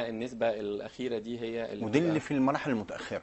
هنا النسبه الاخيره دي هي اللي ودي بتبقى- اللي في المراحل المتاخره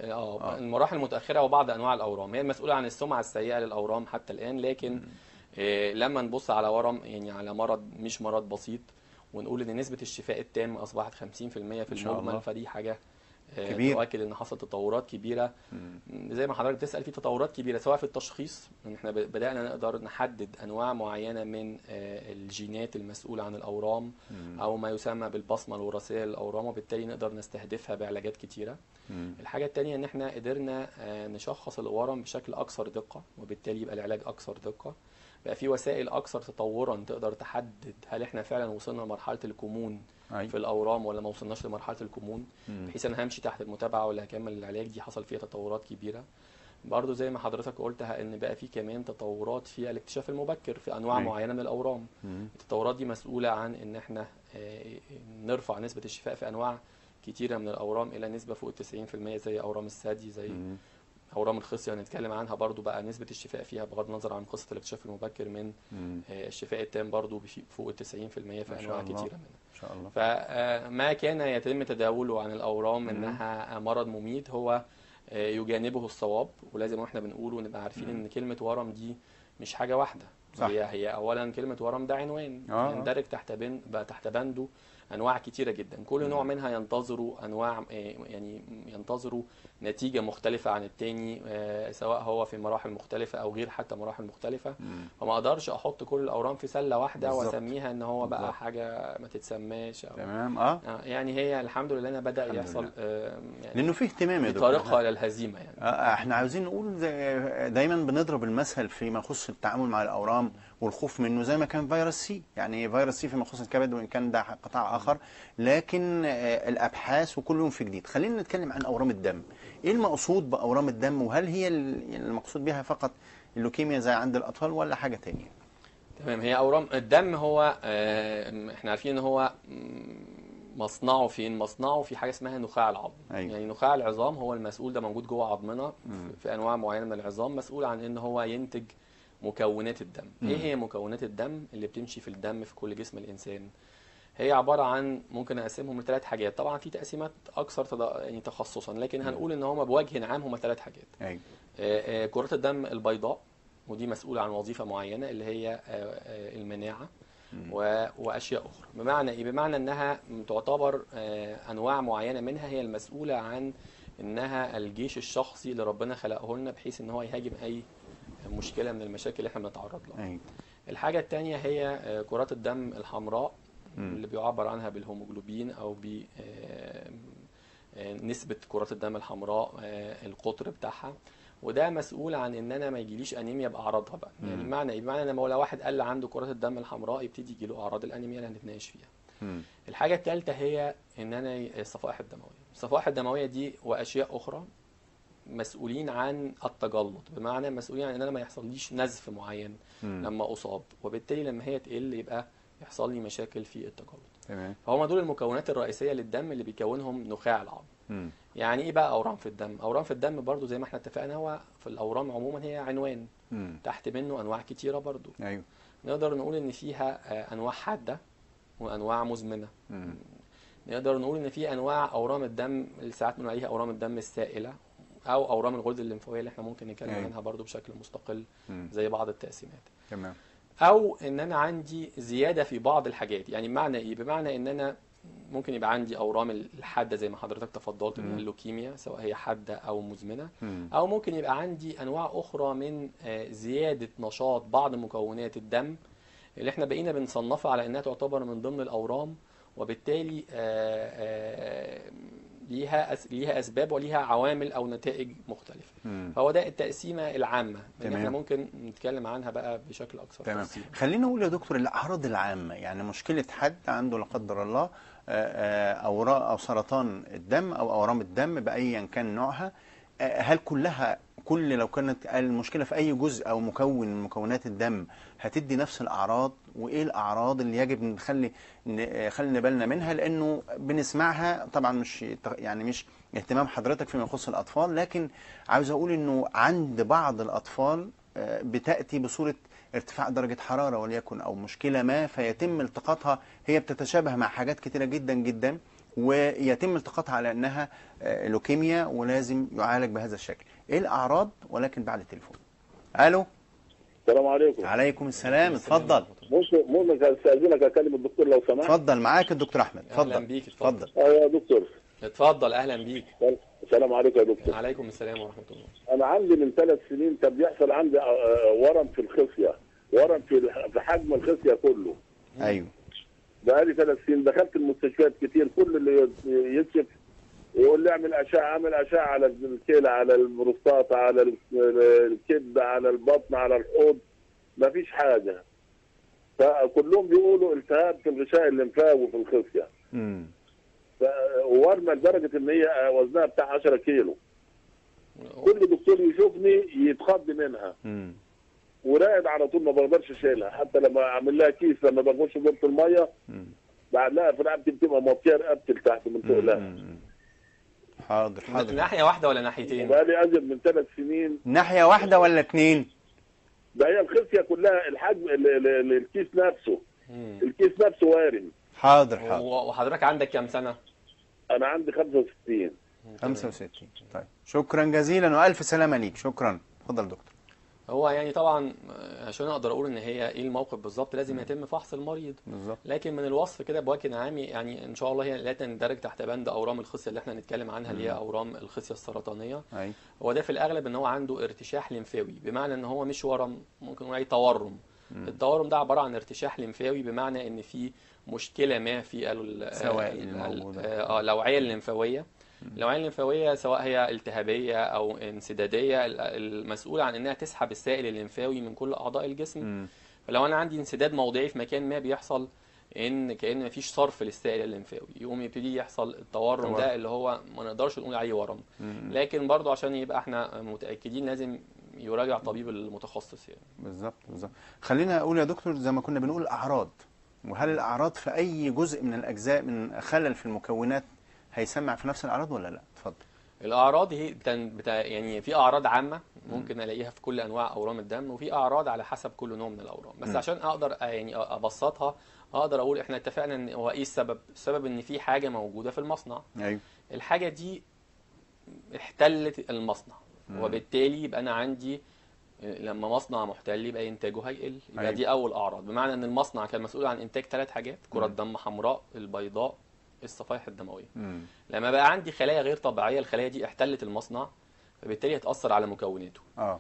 اه المراحل المتاخره وبعض انواع الاورام هي المسؤوله عن السمعه السيئه للاورام حتى الان لكن آه، لما نبص على ورم يعني على مرض مش مرض بسيط ونقول ان نسبه الشفاء التام اصبحت 50% في إن شاء الله. المجمل فدي حاجه آه، كبير. تؤكد ان حصلت تطورات كبيره زي ما حضرتك بتسال في تطورات كبيره سواء في التشخيص ان احنا ب- بدانا نقدر نحدد انواع معينه من آه، الجينات المسؤوله عن الاورام او ما يسمى بالبصمه الوراثيه للاورام وبالتالي نقدر نستهدفها بعلاجات كتيره الحاجه الثانيه ان احنا قدرنا آه، نشخص الورم بشكل اكثر دقه وبالتالي يبقى العلاج اكثر دقه بقى في وسائل اكثر تطورا تقدر تحدد هل احنا فعلا وصلنا لمرحله الكمون أي. في الاورام ولا ما وصلناش لمرحله الكمون بحيث انا همشي تحت المتابعه ولا هكمل العلاج دي حصل فيها تطورات كبيره برضو زي ما حضرتك قلت ان بقى في كمان تطورات في الاكتشاف المبكر في انواع أي. معينه من الاورام التطورات دي مسؤوله عن ان احنا آه، نرفع نسبه الشفاء في انواع كتيره من الاورام الى نسبه فوق ال 90% زي اورام الثدي زي اورام الخصيه هنتكلم عنها برضو بقى نسبه الشفاء فيها بغض النظر عن قصه الاكتشاف المبكر من آه، الشفاء التام برضو بفي- فوق ال 90% في ما شاء انواع الله. كتيره منها ان شاء الله فما كان يتم تداوله عن الاورام انها مرض مميت هو آه، يجانبه الصواب ولازم واحنا بنقوله نبقى عارفين ان كلمه ورم دي مش حاجه واحده صح. هي هي اولا كلمه ورم ده عنوان آه. يندرج تحت بن بقى تحت بنده انواع كتيره جدا كل نوع منها ينتظروا انواع آه، يعني ينتظروا نتيجه مختلفه عن التاني آه، سواء هو في مراحل مختلفه او غير حتى مراحل مختلفه فما اقدرش احط كل الاورام في سله واحده بالظبط. واسميها ان هو بقى بالظبط. حاجه ما تتسماش او تمام اه آه، يعني هي الحمد لله انها بدا الحمد يحصل لله. آه، يعني لانه في اهتمام يا دكتور بطريقه للهزيمه يعني آه، احنا عاوزين نقول زي- دايما بنضرب المثل فيما يخص التعامل مع الاورام والخوف منه زي ما كان فيروس سي يعني فيروس سي فيما يخص الكبد وان كان ده قطاع اخر لكن آه، الابحاث وكل يوم في جديد خلينا نتكلم عن اورام الدم ايه المقصود باورام الدم وهل هي ال- المقصود بها فقط اللوكيميا زي عند الاطفال ولا حاجه تانية تمام هي اورام الدم هو آه، احنا عارفين ان هو مم، مصنعه فين مصنعه في حاجه اسمها نخاع العظم أيوة. يعني نخاع العظام هو المسؤول ده موجود جوه عظمنا في- في انواع معينه من العظام مسؤول عن ان هو ينتج مكونات الدم ايه هي مكونات الدم اللي بتمشي في الدم في كل جسم الانسان هي عباره عن ممكن اقسمهم لثلاث حاجات طبعا في تقسيمات اكثر تد- يعني تخصصا لكن هنقول ان هم بوجه عام هم ثلاث حاجات ايوه آه، آه، كرات الدم البيضاء ودي مسؤولة عن وظيفة معينة اللي هي آه، آه، المناعة و- وأشياء أخرى بمعنى إيه؟ بمعنى إنها تعتبر آه، أنواع معينة منها هي المسؤولة عن إنها الجيش الشخصي اللي ربنا خلقه لنا بحيث إن هو يهاجم أي مشكلة من المشاكل اللي إحنا بنتعرض لها. ايوه الحاجة التانية هي آه، كرات الدم الحمراء اللي بيعبر عنها بالهيموجلوبين أو ب آه، آه، نسبة كرات الدم الحمراء آه، القطر بتاعها وده مسؤول عن ان انا ما يجيليش انيميا باعراضها بقى يعني بمعنى ايه بمعنى ان لو واحد قل عنده كرات الدم الحمراء يبتدي يجيله اعراض الانيميا اللي هنتناقش فيها مم. الحاجه الثالثه هي ان انا الصفائح الدمويه الصفائح الدمويه دي واشياء اخرى مسؤولين عن التجلط بمعنى مسؤولين عن ان انا ما يحصليش نزف معين مم. لما اصاب وبالتالي لما هي تقل يبقى يحصل لي مشاكل في التجلط تمام فهم دول المكونات الرئيسيه للدم اللي بيكونهم نخاع العظم مم. يعني ايه بقى اورام في الدم اورام في الدم برضو زي ما احنا اتفقنا هو في الاورام عموما هي عنوان مم. تحت منه انواع كتيره برضو ايوه نقدر نقول ان فيها آه، انواع حاده وانواع مزمنه مم. نقدر نقول ان في انواع اورام الدم اللي ساعات بنقول عليها اورام الدم السائله او اورام الغدد الليمفاويه اللي احنا ممكن نتكلم أيوة. عنها برضو بشكل مستقل مم. زي بعض التقسيمات تمام او ان انا عندي زياده في بعض الحاجات يعني بمعنى ايه بمعنى ان انا ممكن يبقى عندي اورام الحاده زي ما حضرتك تفضلت من مم. اللوكيميا سواء هي حاده او مزمنه مم. او ممكن يبقى عندي انواع اخرى من آه، زياده نشاط بعض مكونات الدم اللي احنا بقينا بنصنفها على انها تعتبر من ضمن الاورام وبالتالي آه، آه، ليها أس- ليها اسباب وليها عوامل او نتائج مختلفه مم. فهو ده التقسيمه العامه اللي تمام. احنا ممكن نتكلم عنها بقى بشكل اكثر تمام تفصيل خلينا نقول يا دكتور الاعراض العامه يعني مشكله حد عنده لا قدر الله آه، آه، اوراق او سرطان الدم او اورام الدم بايا كان نوعها آه، هل كلها كل لو كانت المشكله في اي جزء او مكون من مكونات الدم هتدي نفس الاعراض وايه الاعراض اللي يجب نخلي ن- خلي بالنا منها لانه بنسمعها طبعا مش يعني مش اهتمام حضرتك فيما يخص الاطفال لكن عاوز اقول انه عند بعض الاطفال آه، بتاتي بصوره ارتفاع درجه حراره وليكن او مشكله ما فيتم التقاطها هي بتتشابه مع حاجات كتيره جدا جدا ويتم التقاطها على انها آه، لوكيميا ولازم يعالج بهذا الشكل ايه الاعراض ولكن بعد التليفون الو السلام عليكم عليكم السلام اتفضل ممكن ممكن استاذنك اكلم الدكتور لو سمحت اتفضل معاك الدكتور احمد أهلاً اتفضل بيك، اتفضل. اتفضل اه يا دكتور اتفضل اهلا بيك السلام عليكم يا دكتور عليكم السلام ورحمه الله انا عندي من ثلاث سنين كان بيحصل عندي آه، آه، ورم في الخصيه ورم في الح- في حجم الخصيه كله ايوه بقالي ثلاث سنين دخلت المستشفيات كتير كل اللي ي- يكشف يقول لي اعمل اشعه اعمل اشعه على الكلى على البروستاتا على ال- الكبد على البطن على الحوض مفيش حاجه فكلهم بيقولوا التهاب في الغشاء الليمفاوي في الخصيه امم ف- وورمه لدرجه ان هي وزنها بتاع 10 كيلو كل دكتور يشوفني يتخض منها امم وراقد على طول ما بقدرش اشيلها حتى لما اعمل لها كيس لما بخش دورة الميه مم. بعد لها في رقبتي بتبقى موطيه رقبتي لتحت من فوق لها مم. حاضر حاضر ناحيه واحده ولا ناحيتين بقى لي ازيد من ثلاث سنين ناحيه واحده ولا اتنين ده هي الخصيه كلها الحجم ال- ال- ال- الكيس نفسه مم. الكيس نفسه وارم حاضر حاضر و- وحضرتك عندك كام سنه انا عندي 65 65 طيب شكرا جزيلا والف سلامه ليك شكرا اتفضل دكتور هو يعني طبعا آه، عشان اقدر اقول ان هي ايه الموقف بالظبط لازم يتم فحص المريض بالظبط لكن من الوصف كده بوجه عام يعني ان شاء الله هي لا تندرج تحت بند اورام الخصيه اللي احنا هنتكلم عنها اللي هي اورام الخصيه السرطانيه اي هو ده في الاغلب ان هو عنده ارتشاح لمفاوي بمعنى ان هو مش ورم ممكن نقول عليه تورم التورم ده عباره عن ارتشاح لمفاوي بمعنى ان في مشكله ما في ال- سوائل ال- موجودة. اه الاوعيه الليمفاويه الاوعيه الليمفاويه سواء هي التهابيه او انسداديه ال- المسؤوله عن انها تسحب السائل الليمفاوي من كل اعضاء الجسم مم. فلو انا عندي انسداد موضعي في مكان ما بيحصل ان كان مفيش صرف للسائل الليمفاوي يقوم يبتدي يحصل التورم تورم. ده اللي هو ما نقدرش نقول عليه ورم مم. لكن برضو عشان يبقى احنا متاكدين لازم يراجع طبيب المتخصص يعني بالظبط بالظبط خلينا اقول يا دكتور زي ما كنا بنقول الاعراض وهل الاعراض في اي جزء من الاجزاء من خلل في المكونات هيسمع في نفس الاعراض ولا لا اتفضل الاعراض هي بتن... بتا... يعني في اعراض عامه ممكن الاقيها في كل انواع اورام الدم وفي اعراض على حسب كل نوع من الاورام بس مم. عشان اقدر أ- يعني أ- ابسطها اقدر اقول احنا اتفقنا ان هو ايه السبب السبب ان في حاجه موجوده في المصنع ايوه الحاجه دي احتلت المصنع مم. وبالتالي يبقى انا عندي لما مصنع محتل يبقى انتاجه هيقل يبقى أيوة. دي اول اعراض بمعنى ان المصنع كان مسؤول عن انتاج ثلاث حاجات كرات مم. دم حمراء البيضاء الصفائح الدمويه مم. لما بقى عندي خلايا غير طبيعيه الخلايا دي احتلت المصنع فبالتالي هتاثر على مكوناته اه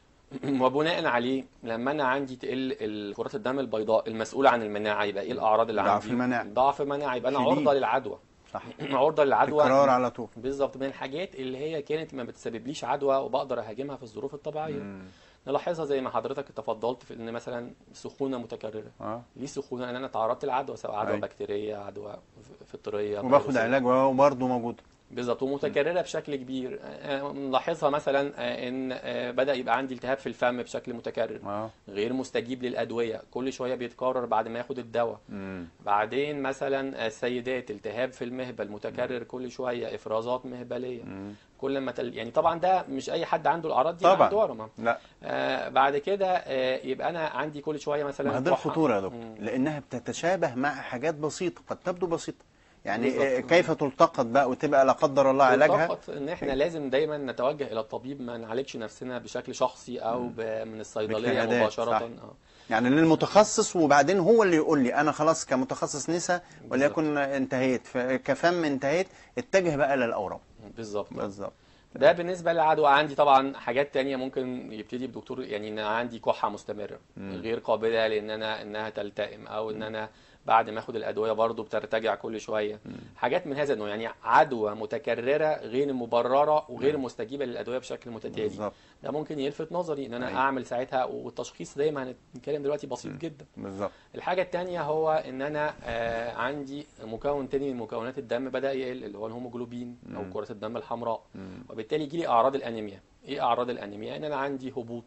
وبناء عليه لما انا عندي تقل ال- كرات الدم البيضاء المسؤوله عن المناعه يبقى ايه الاعراض اللي ضعف عندي المناعة. ضعف المناعه يبقى انا شديد. عرضه للعدوى صح عرضه للعدوى تكرار على طول بالظبط من الحاجات اللي هي كانت ما بتسببليش عدوى وبقدر اهاجمها في الظروف الطبيعيه مم. نلاحظها زي ما حضرتك تفضلت في ان مثلا سخونه متكرره اه ليه سخونه ان انا تعرضت للعدوى سواء عدوى أيوة. بكتيريه عدوى فطريه وباخد فيروسية. علاج وبرضه موجود بالظبط ومتكرره بشكل كبير آه، نلاحظها مثلا آه، ان آه، بدا يبقى عندي التهاب في الفم بشكل متكرر اه غير مستجيب للادويه كل شويه بيتكرر بعد ما ياخد الدواء مم. بعدين مثلا السيدات التهاب في المهبل متكرر كل شويه افرازات مهبليه مم. كل ما تل... يعني طبعا ده مش اي حد عنده الاعراض دي طبعاً. عنده ورم لا آه بعد كده آه يبقى انا عندي كل شويه مثلا ما هي دي كحة. الخطوره يا دكتور مم. لانها بتتشابه مع حاجات بسيطه قد تبدو بسيطه يعني بالظبط. آه، كيف تلتقط بقى وتبقى لا قدر الله علاجها فقط ان احنا لازم دايما نتوجه الى الطبيب ما نعالجش نفسنا بشكل شخصي او ب... من الصيدليه باجتهادات، مباشره صح. اه يعني للمتخصص وبعدين هو اللي يقول لي انا خلاص كمتخصص نسا وليكن انتهيت ف- كفم انتهيت اتجه بقى للاورام بالظبط بالظبط ده بالنسبه للعدوى عندي طبعا حاجات تانية ممكن يبتدي بدكتور يعني ان عندي كحه مستمره غير قابله لان انا انها تلتئم او ان انا بعد ما اخد الادويه برضو بترتجع كل شويه حاجات من هذا النوع يعني عدوى متكرره غير مبرره وغير مستجيبه للادويه بشكل متتالي بالظبط ده ممكن يلفت نظري ان انا أيوة. اعمل ساعتها والتشخيص زي ما هنتكلم دلوقتي بسيط جدا بالظبط الحاجة التانية هو إن أنا آه عندي مكون تاني من مكونات الدم بدأ يقل اللي هو الهيموجلوبين أو مم. كرات الدم الحمراء مم. وبالتالي يجي لي أعراض الأنيميا إيه أعراض الأنيميا؟ إن أنا عندي هبوط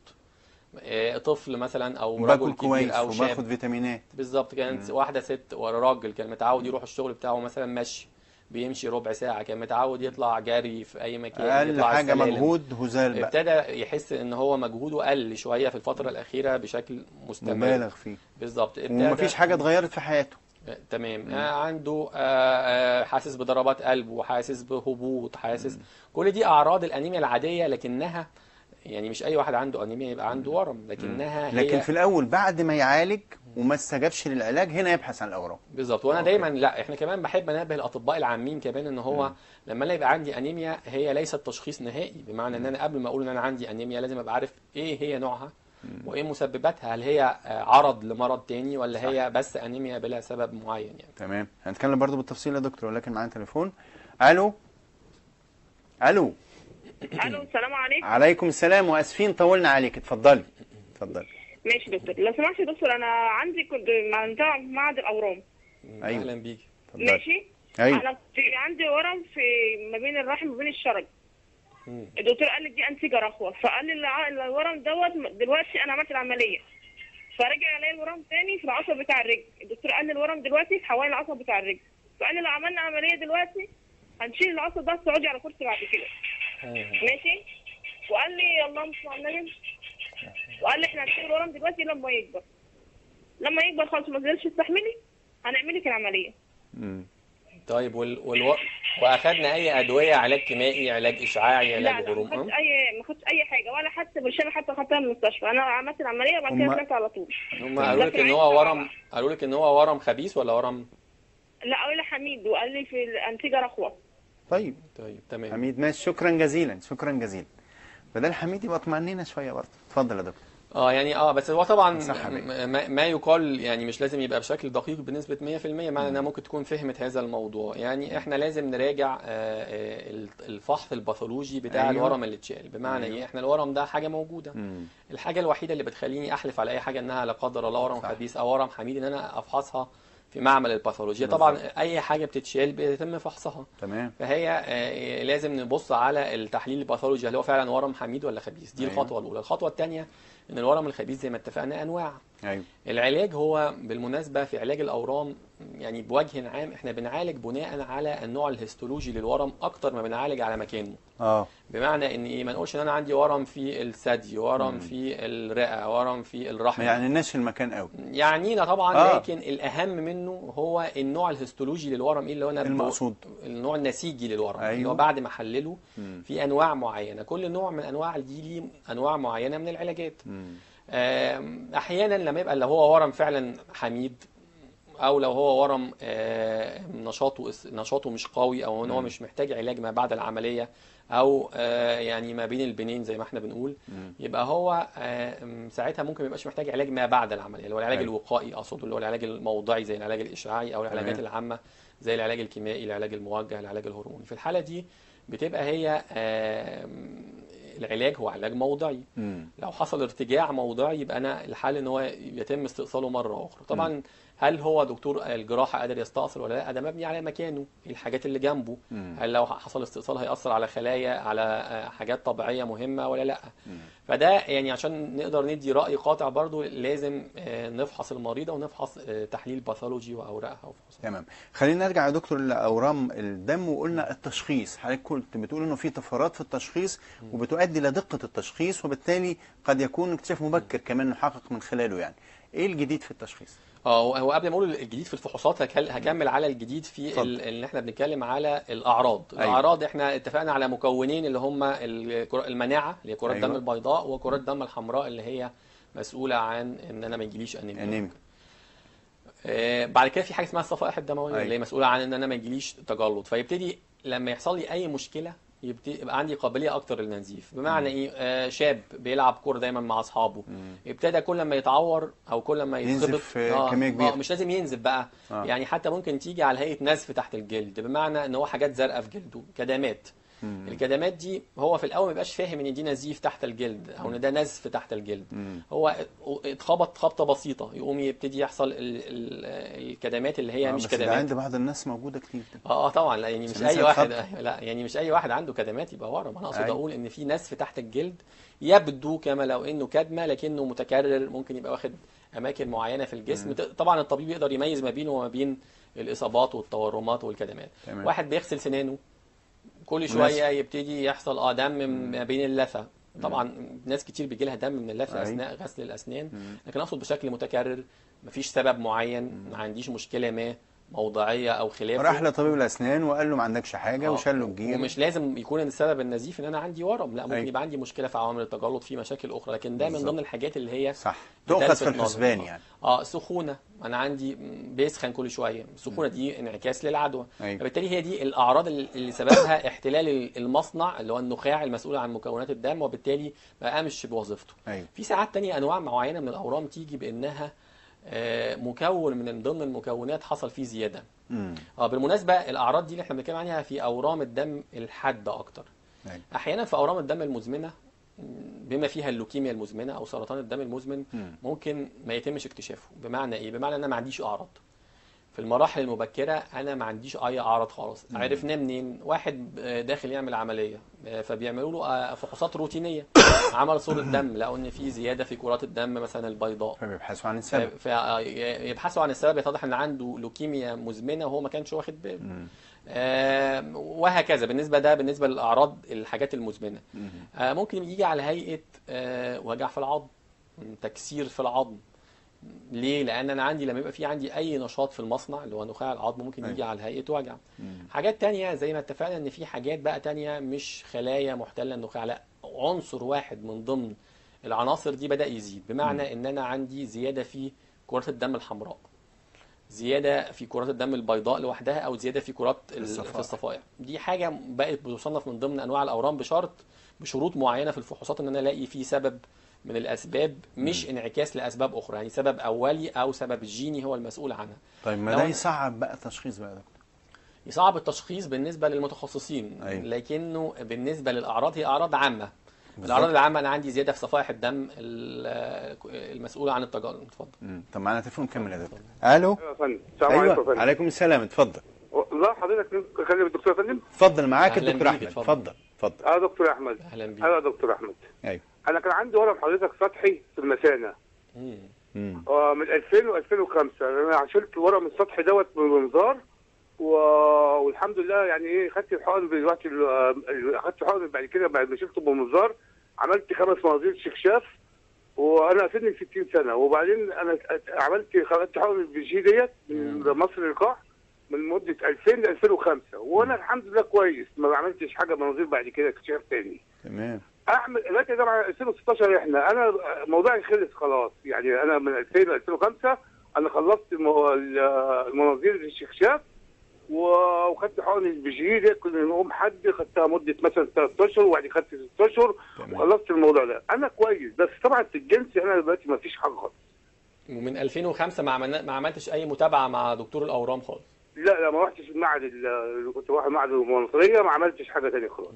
آه طفل مثلا أو باكل رجل كويس كبير أو وباخد شاب فيتامينات بالظبط كانت واحدة ست وراجل كان متعود يروح الشغل بتاعه مثلا مشي بيمشي ربع ساعة كان متعود يطلع جري في أي مكان اقل يطلع حاجه السلالم. مجهود هزال بقى ابتدى يحس ان هو مجهوده قل شويه في الفتره الاخيره بشكل مستمر مبالغ فيه بالظبط ابتدى ومفيش حاجه اتغيرت في حياته آه، تمام آه، عنده آه، آه، حاسس بضربات قلب وحاسس بهبوط حاسس كل دي اعراض الانيميا العاديه لكنها يعني مش اي واحد عنده انيميا يبقى عنده ورم لكنها لكن هي في الاول بعد ما يعالج وما استجابش للعلاج هنا يبحث عن الاورام بالظبط وانا أوكي. دايما لا احنا كمان بحب انبه الاطباء العامين كمان ان هو لما انا يبقى عندي انيميا هي ليست تشخيص نهائي بمعنى ان انا قبل ما اقول ان انا عندي انيميا لازم ابقى عارف ايه هي نوعها وايه مسبباتها هل هي آه، عرض لمرض تاني ولا صح. هي بس انيميا بلا سبب معين يعني تمام هنتكلم برضو بالتفصيل يا دكتور ولكن معانا تليفون الو الو الو السلام عليكم عليكم السلام واسفين طولنا عليك اتفضلي اتفضلي ماشي دكتور لو سمحت يا دكتور انا عندي كنت مع معهد الاورام أيوة. اهلا بيك اتفضلي ماشي ايوه انا في عندي ورم في ما بين الرحم وما بين الشرج مم. الدكتور قال لي دي انسجه رخوه فقال لي الع- الورم دوت دلوقتي انا عملت العمليه فرجع عليا الورم تاني في العصب بتاع الرجل الدكتور قال لي الورم دلوقتي في حوالي العصب بتاع الرجل فقال لي لو عملنا عمليه دلوقتي هنشيل العصب ده تقعدي على كرسي بعد كده ماشي وقال لي اللهم صل على النبي وقال لي احنا هنشيل الورم دلوقتي لما يكبر لما يكبر خلاص ما تقدرش تستحملي هنعمل لك العمليه مم. طيب وال... والو... واخدنا اي ادويه علاج كيميائي علاج اشعاعي لا علاج لا ما هرمون خدتش اي ما خدتش اي حاجه ولا حتى برشامه حتى خدتها من المستشفى انا عملت العمليه وبعد كده هما- طلعت على طول هم قالوا لك ان هو ورم قالوا لك ان هو ورم خبيث ولا ورم لا قال لي حميد وقال لي في الانتيجه رخوه طيب طيب تمام حميد ماشي شكرا جزيلا شكرا جزيلا بدل حميد يبقى اطمئنينا شويه برضه اتفضل يا دكتور اه يعني اه بس هو طبعا صح بيه. م- ما, ما يقال يعني مش لازم يبقى بشكل دقيق بنسبة 100% معنى انها ممكن تكون فهمت هذا الموضوع يعني احنا لازم نراجع آه، آه، ال- الفحص الباثولوجي بتاع أيوة. الورم اللي اتشال بمعنى أيوة. ايه احنا الورم ده حاجة موجودة مم. الحاجة الوحيدة اللي بتخليني احلف على اي حاجة انها لا قدر الله ورم صح. خبيث او ورم حميد ان انا افحصها في معمل الباثولوجيا بالظبط. طبعا اي حاجة بتتشال بيتم فحصها تمام فهي آه، لازم نبص على التحليل الباثولوجي هل هو فعلا ورم حميد ولا خبيث دي أيوة. الخطوه الاولى الخطوه الثانيه ان الورم الخبيث زي ما اتفقنا انواع ايوه العلاج هو بالمناسبه في علاج الاورام يعني بوجه عام احنا بنعالج بناء على النوع الهيستولوجي للورم اكتر ما بنعالج على مكانه اه بمعنى ان ايه ما نقولش ان انا عندي ورم في الثدي ورم في الرئه ورم في الرحم ما يعنيناش المكان قوي يعنينا طبعا آه. لكن الاهم منه هو النوع الهيستولوجي للورم ايه اللي هو انا المقصود. النوع النسيجي للورم أيوه. اللي هو بعد ما احلله مم. في انواع معينه كل نوع من انواع دي ليه انواع معينه من العلاجات مم. آم، احيانا لما يبقى اللي هو ورم فعلا حميد او لو هو ورم آه، نشاطه نشاطه مش قوي او ان هو مش محتاج علاج ما بعد العمليه او آه، يعني ما بين البنين زي ما احنا بنقول يبقى هو آه، م، ساعتها ممكن ما يبقاش محتاج علاج ما بعد العمليه اللي هو العلاج أيوة. الوقائي اقصد اللي هو العلاج الموضعي زي العلاج الاشعاعي او العلاجات تمام. العامه زي العلاج الكيميائي العلاج الموجه العلاج الهرموني في الحاله دي بتبقى هي آم، العلاج هو علاج موضعي مم. لو حصل ارتجاع موضعي يبقى انا الحل ان هو يتم استئصاله مره اخرى طبعا هل هو دكتور الجراحه قادر يستأصل ولا لا ده مبني على مكانه إيه الحاجات اللي جنبه مم. هل لو حصل استئصال هيأثر على خلايا على آه، حاجات طبيعيه مهمه ولا لا فده يعني عشان نقدر ندي رأي قاطع برضو لازم آه، نفحص المريضه ونفحص آه، تحليل باثولوجي واوراقها وفحوصها تمام خلينا نرجع يا دكتور لاورام الدم وقلنا التشخيص حضرتك كنت بتقول انه في طفرات في التشخيص وبتؤدي لدقه التشخيص وبالتالي قد يكون اكتشاف مبكر كمان نحقق من خلاله يعني ايه الجديد في التشخيص اه هو- هو قبل ما اقول الجديد في الفحوصات هكل- هكمل على الجديد في اتفضل. ال- ان احنا بنتكلم على الاعراض أيوة. الاعراض احنا اتفقنا على مكونين اللي هم الكر- المناعه اللي هي كرات أيوة. الدم البيضاء وكرات الدم الحمراء اللي هي مسؤوله عن ان انا ما يجيليش انيميا انيميا آه، بعد كده في حاجه اسمها الصفائح الدمويه أيوة. اللي هي مسؤوله عن ان انا ما يجيليش تجلط فيبتدي لما يحصل لي اي مشكله يبتدي يبقى عندي قابليه اكتر للنزيف بمعنى ايه آه شاب بيلعب كوره دايما مع اصحابه ابتدى كل ما يتعور او كل ما ينزف، يتخبط آه، كمية كبيرة. آه مش لازم ينزف بقى آه. يعني حتى ممكن تيجي على هيئه نزف تحت الجلد بمعنى ان هو حاجات زرقاء في جلده كدامات مم. الكدمات دي هو في الاول ما بيبقاش فاهم ان دي نزيف تحت الجلد او ان ده نزف تحت الجلد مم. هو اتخبط خبطه بسيطه يقوم يبتدي يحصل ال ال الكدمات اللي هي آه، مش بس ده كدمات عند بعض الناس موجوده كتير اه اه طبعا لا يعني مش عشان اي الناس واحد هتخبط. لا يعني مش اي واحد عنده كدمات يبقى ورم انا اقصد أيوة. اقول ان في نزف تحت الجلد يبدو كما لو انه كدمه لكنه متكرر ممكن يبقى واخد اماكن معينه في الجسم ت- طبعا الطبيب يقدر يميز ما بينه وما بين الاصابات والتورمات والكدمات تمام. واحد بيغسل سنانه كل ونزف. شويه يبتدي يحصل اه دم ما بين اللثه طبعا ناس كتير بيجي لها دم من اللثه أي. اثناء غسل الاسنان لكن اقصد بشكل متكرر مفيش سبب معين ما عنديش مشكله ما موضعيه او خلافه راح لطبيب الاسنان وقال له ما عندكش حاجه آه، وشال له الجير ومش لازم يكون السبب النزيف ان انا عندي ورم لا ممكن أي. يبقى عندي مشكله في عوامل التجلط في مشاكل اخرى لكن ده من بالظبط. ضمن الحاجات اللي هي صح تؤخذ بتلفت في نظري. الحسبان يعني اه سخونه انا عندي بيسخن كل شويه السخونه دي انعكاس للعدوى أيوة. فبالتالي هي دي الاعراض اللي سببها احتلال المصنع اللي هو النخاع المسؤول عن مكونات الدم وبالتالي ما قامش بوظيفته ايوه في ساعات تانية انواع معينه من الاورام تيجي بانها آه، مكون من ضمن المكونات حصل فيه زياده امم اه بالمناسبه الاعراض دي اللي احنا بنتكلم عنها في اورام الدم الحاده اكتر أيوة. احيانا في اورام الدم المزمنه م، بما فيها اللوكيميا المزمنه او سرطان الدم المزمن مم. ممكن ما يتمش اكتشافه بمعنى ايه بمعنى ان انا ما عنديش اعراض في المراحل المبكره انا ما عنديش اي اعراض خالص عرفناه منين واحد آه، داخل يعمل عمليه آه، فبيعملوا له آه، فحوصات روتينيه عمل صوره دم لقوا ان في زياده في كرات الدم مثلا البيضاء فبيبحثوا عن السبب فيبحثوا عن السبب يتضح ان عنده لوكيميا مزمنه وهو ما كانش واخد باله آه، وهكذا بالنسبه ده بالنسبه للاعراض الحاجات المزمنه آه، ممكن يجي على هيئه آه، وجع في العظم تكسير في العظم ليه؟ لان انا عندي لما يبقى في عندي اي نشاط في المصنع اللي هو نخاع العظم ممكن يجي على هيئه وجع. حاجات تانية زي ما اتفقنا ان في حاجات بقى تانية مش خلايا محتله النخاع لا عنصر واحد من ضمن العناصر دي بدا يزيد بمعنى ان انا عندي زياده في كرات الدم الحمراء. زياده في كرات الدم البيضاء لوحدها او زياده في كرات ال- الصفائح. في الصفائح دي حاجه بقت بتصنف من ضمن انواع الاورام بشرط بشروط معينه في الفحوصات ان انا الاقي فيه سبب من الاسباب مش انعكاس لاسباب اخرى يعني سبب اولي او سبب جيني هو المسؤول عنها طيب ما لو ده أنا- يصعب بقى التشخيص بقى يا دكتور يصعب التشخيص بالنسبه للمتخصصين أيوة. لكنه بالنسبه للاعراض هي اعراض عامه بالظبط. الاعراض العامه انا عندي زياده في صفائح الدم ال- المسؤوله عن التجلط اتفضل مم. طب معانا تليفون كمل يا دكتور الو يا فندم السلام عليكم يا ايوه فندم عليكم السلام اتفضل والله حضرتك اكلم الدكتور يا فندم اتفضل معاك أهلاً الدكتور بيك، احمد اتفضل. اتفضل اتفضل اه دكتور احمد اهلا بيك ايوه يا دكتور احمد ايوه انا كان عندي ورم حضرتك سطحي في المثانه مم. مم. آه، من 2000 و 2005 انا شلت الورم السطحي دوت بالمنظار و... والحمد لله يعني ايه خدت الحقن دلوقتي ال- ال- خدت الحقن بعد كده بعد ما شلته بالمنظار عملت خمس مناظير استكشاف وانا سني 60 سنه وبعدين انا عملت خدت حقن البي جي ديت من مصر للقاح من مده 2000 ل 2005 وانا الحمد لله كويس ما عملتش حاجه مناظير بعد كده اكتشاف تاني تمام اعمل دلوقتي طبعا 2016 احنا انا موضوعي خلص خلاص يعني انا من 2000 ل 2005 انا خلصت المو- ال- المناظير الاستكشاف و- وخدت حقن البيجي دي كل يوم حد خدتها مده مثلا ثلاث اشهر وبعد خدت ست اشهر تمام. وخلصت الموضوع ده انا كويس بس طبعا في الجنس انا دلوقتي ما فيش حاجه خالص ومن 2005 ما عملنا ما عملتش اي متابعه مع دكتور الاورام خالص لا لا ما رحتش المعهد ال- كنت رايح المعهد المنصوريه ما عملتش حاجه ثانيه خلاص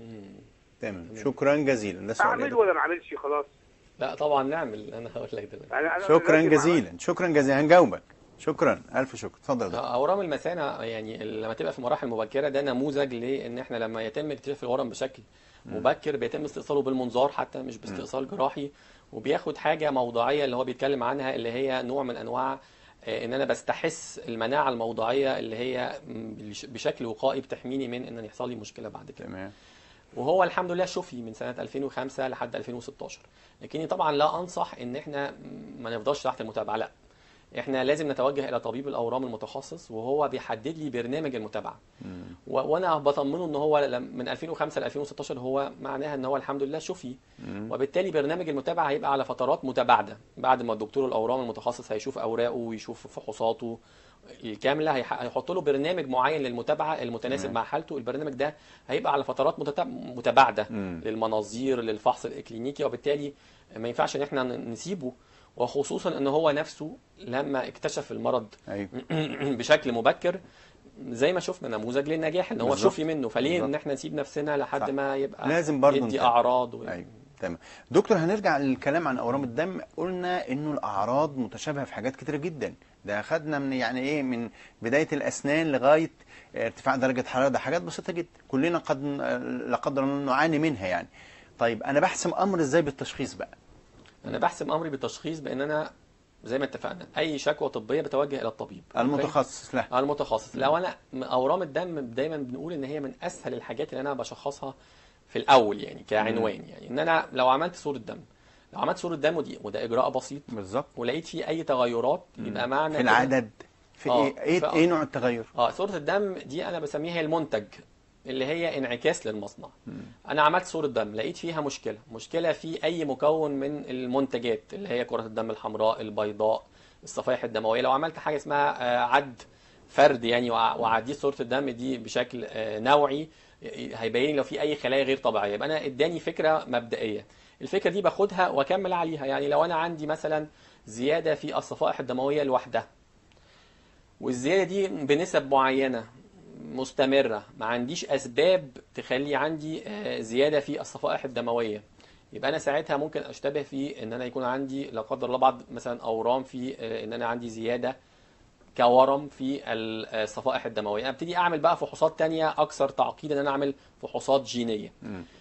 تمام شكرا جزيلا ده سؤال يا اعمل دكتور. ولا ما اعملش خلاص لا طبعا نعمل انا هقول لك دلوقتي يعني أنا شكرا دلوقتي ما جزيلا شكرا جزيلا هنجاوبك شكرا الف شكر اتفضل يا دكتور اورام المثانه يعني لما تبقى في مراحل مبكره ده نموذج لان احنا لما يتم اكتشاف الورم بشكل مبكر بيتم استئصاله بالمنظار حتى مش باستئصال جراحي وبياخد حاجه موضعيه اللي هو بيتكلم عنها اللي هي نوع من انواع آه، ان انا بستحس المناعه الموضعيه اللي هي م، بش- بشكل وقائي بتحميني من ان يحصل لي مشكله بعد كده تمام وهو الحمد لله شفي من سنة 2005 لحد 2016 لكني طبعا لا أنصح إن إحنا ما نفضلش تحت المتابعة لا إحنا لازم نتوجه إلى طبيب الأورام المتخصص وهو بيحدد لي برنامج المتابعة و- وأنا بطمنه إن هو لم- من 2005 ل 2016 هو معناها إن هو الحمد لله شفي وبالتالي برنامج المتابعة هيبقى على فترات متباعدة بعد ما الدكتور الأورام المتخصص هيشوف أوراقه ويشوف فحوصاته الكامله هيح- هيحط له برنامج معين للمتابعه المتناسب مع حالته البرنامج ده هيبقى على فترات متتا- متباعده مم. للمناظير للفحص الاكلينيكي وبالتالي ما ينفعش ان احنا ن- نسيبه وخصوصا ان هو نفسه لما اكتشف المرض ايوه بشكل مبكر زي ما شفنا نموذج للنجاح ان هو بالظبط. شفي منه فليه بالظبط. ان احنا نسيب نفسنا لحد صح. ما يبقى لازم برضه يدي نتابع. اعراض و... ايوه تمام دكتور هنرجع للكلام عن اورام الدم قلنا انه الاعراض متشابهه في حاجات كتيره جدا ده خدنا من يعني ايه من بدايه الاسنان لغايه ارتفاع درجه حراره ده حاجات بسيطه جدا كلنا قد لا قدر الله نعاني منها يعني طيب انا بحسم امر ازاي بالتشخيص بقى انا بحسم امري بالتشخيص بان انا زي ما اتفقنا اي شكوى طبيه بتوجه الى الطبيب المتخصص له المتخصص لو انا م- اورام الدم دايما بنقول ان هي من اسهل الحاجات اللي انا بشخصها في الاول يعني كعنوان يعني ان انا لو عملت صوره دم لو عملت صوره دم ودي وده اجراء بسيط بالظبط ولقيت فيه اي تغيرات يبقى معنى في كده- العدد في آه، ايه ايه, في- إيه نوع التغير اه صورة الدم دي انا بسميها هي المنتج اللي هي انعكاس للمصنع انا عملت صورة دم لقيت فيها مشكلة مشكلة في اي مكون من المنتجات اللي هي كرات الدم الحمراء البيضاء الصفائح الدموية لو عملت حاجة اسمها آه، عد فرد يعني وع- وعديت صورة الدم دي بشكل آه، نوعي ي- هيبين لي لو في اي خلايا غير طبيعية يبقى انا اداني فكرة مبدئية الفكرة دي باخدها واكمل عليها يعني لو انا عندي مثلا زيادة في الصفائح الدموية لوحدها والزياده دي بنسب معينه مستمره ما عنديش اسباب تخلي عندي آه، زياده في الصفائح الدمويه يبقى انا ساعتها ممكن اشتبه في ان انا يكون عندي لا قدر الله بعض مثلا اورام في آه، ان انا عندي زياده كورم في ال- آه، الصفائح الدمويه انا ابتدي اعمل بقى فحوصات تانية اكثر تعقيدا ان انا اعمل فحوصات جينيه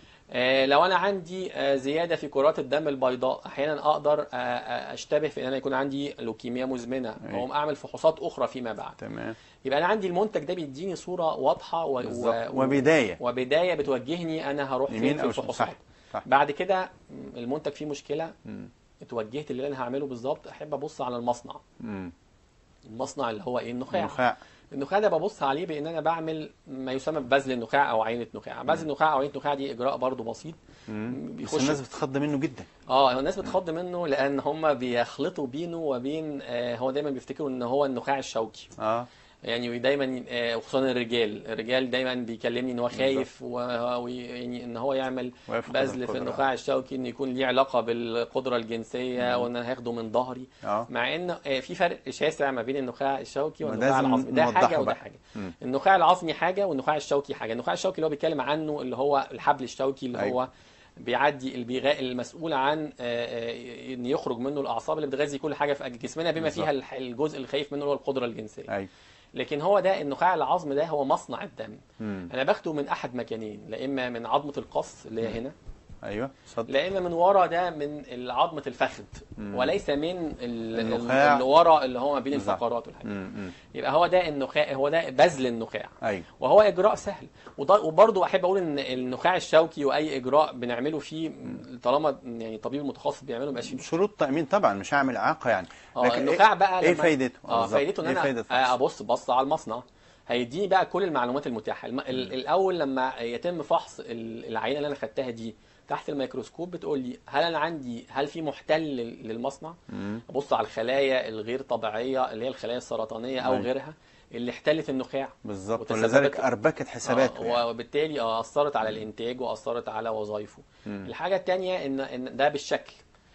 آه، لو انا عندي آه، زياده في كرات الدم البيضاء احيانا اقدر آه، آه، اشتبه في ان انا يكون عندي لوكيميا مزمنه أي. اقوم اعمل فحوصات اخرى فيما بعد تمام يبقى انا عندي المنتج ده بيديني صوره واضحه و... بالظبط و... وبدايه وبدايه بتوجهني انا هروح يمين فين في أو شمال. الفحوصات صح صح بعد كده م، المنتج فيه مشكله مم. اتوجهت اللي انا هعمله بالظبط احب ابص على المصنع مم. المصنع اللي هو ايه النخاع النخاع النخاع ده ببص عليه بان انا بعمل ما يسمى ببذل النخاع او عينه نخاع بذل النخاع او عينه نخاع دي اجراء برضو بسيط مم. بس بيخش الناس بتتخض منه جدا اه الناس بتخض منه لان هم بيخلطوا بينه وبين آه هو دايما بيفتكروا ان هو النخاع الشوكي اه يعني دايما آه، وخصوصا الرجال الرجال دايما بيكلمني ان هو خايف و- ويعني ان هو يعمل ويفقد بذل في القدرة. النخاع الشوكي ان يكون ليه علاقه بالقدره الجنسيه وان انا هاخده من ظهري اه مع ان آه، في فرق شاسع ما بين النخاع الشوكي وده والنخاع لازم العظمي ده نوضحه حاجه وده بقى. حاجه مم. النخاع العظمي حاجه والنخاع الشوكي حاجه النخاع الشوكي اللي هو بيتكلم عنه اللي هو الحبل الشوكي اللي أيوة. هو بيعدي البغاء المسؤول عن آه، آه، ان يخرج منه الاعصاب اللي بتغذي كل حاجه في جسمنا بما بالظبط. فيها الح- الجزء اللي خايف منه اللي هو القدره الجنسيه ايوه لكن هو ده النخاع العظم ده هو مصنع الدم مم. انا باخده من احد مكانين لا اما من عظمه القص اللي هي هنا ايوه صدق لا اما من ورا ده من عظمه الفخذ مم. وليس من ال- النخاع. اللي ورا اللي هو ما بين بالظبط. الفقرات والحاجات مم. مم. يبقى هو ده النخاع هو ده بذل النخاع ايوه وهو اجراء سهل وض- وبرضه احب اقول ان النخاع الشوكي واي اجراء بنعمله فيه طالما يعني الطبيب المتخصص بيعمله ما يبقاش فيه شروط تامين طبعا مش هعمل اعاقه يعني اه لكن النخاع بقى ايه لما- فايدته اه بالظبط. فايدته ان ايه انا فايده آه، ابص بص على المصنع هيديني بقى كل المعلومات المتاحه الم... ال- الاول لما يتم فحص ال- العينه اللي انا خدتها دي تحت الميكروسكوب بتقول لي هل انا عندي هل في محتل لل- للمصنع مم. ابص على الخلايا الغير طبيعيه اللي هي الخلايا السرطانيه او أيوة. غيرها اللي احتلت النخاع بالظبط وتسببت- ولذلك اربكت حساباته آه، يعني. وبالتالي آه، اثرت على الانتاج واثرت على وظائفه مم. الحاجه الثانيه ان ان ده بالشكل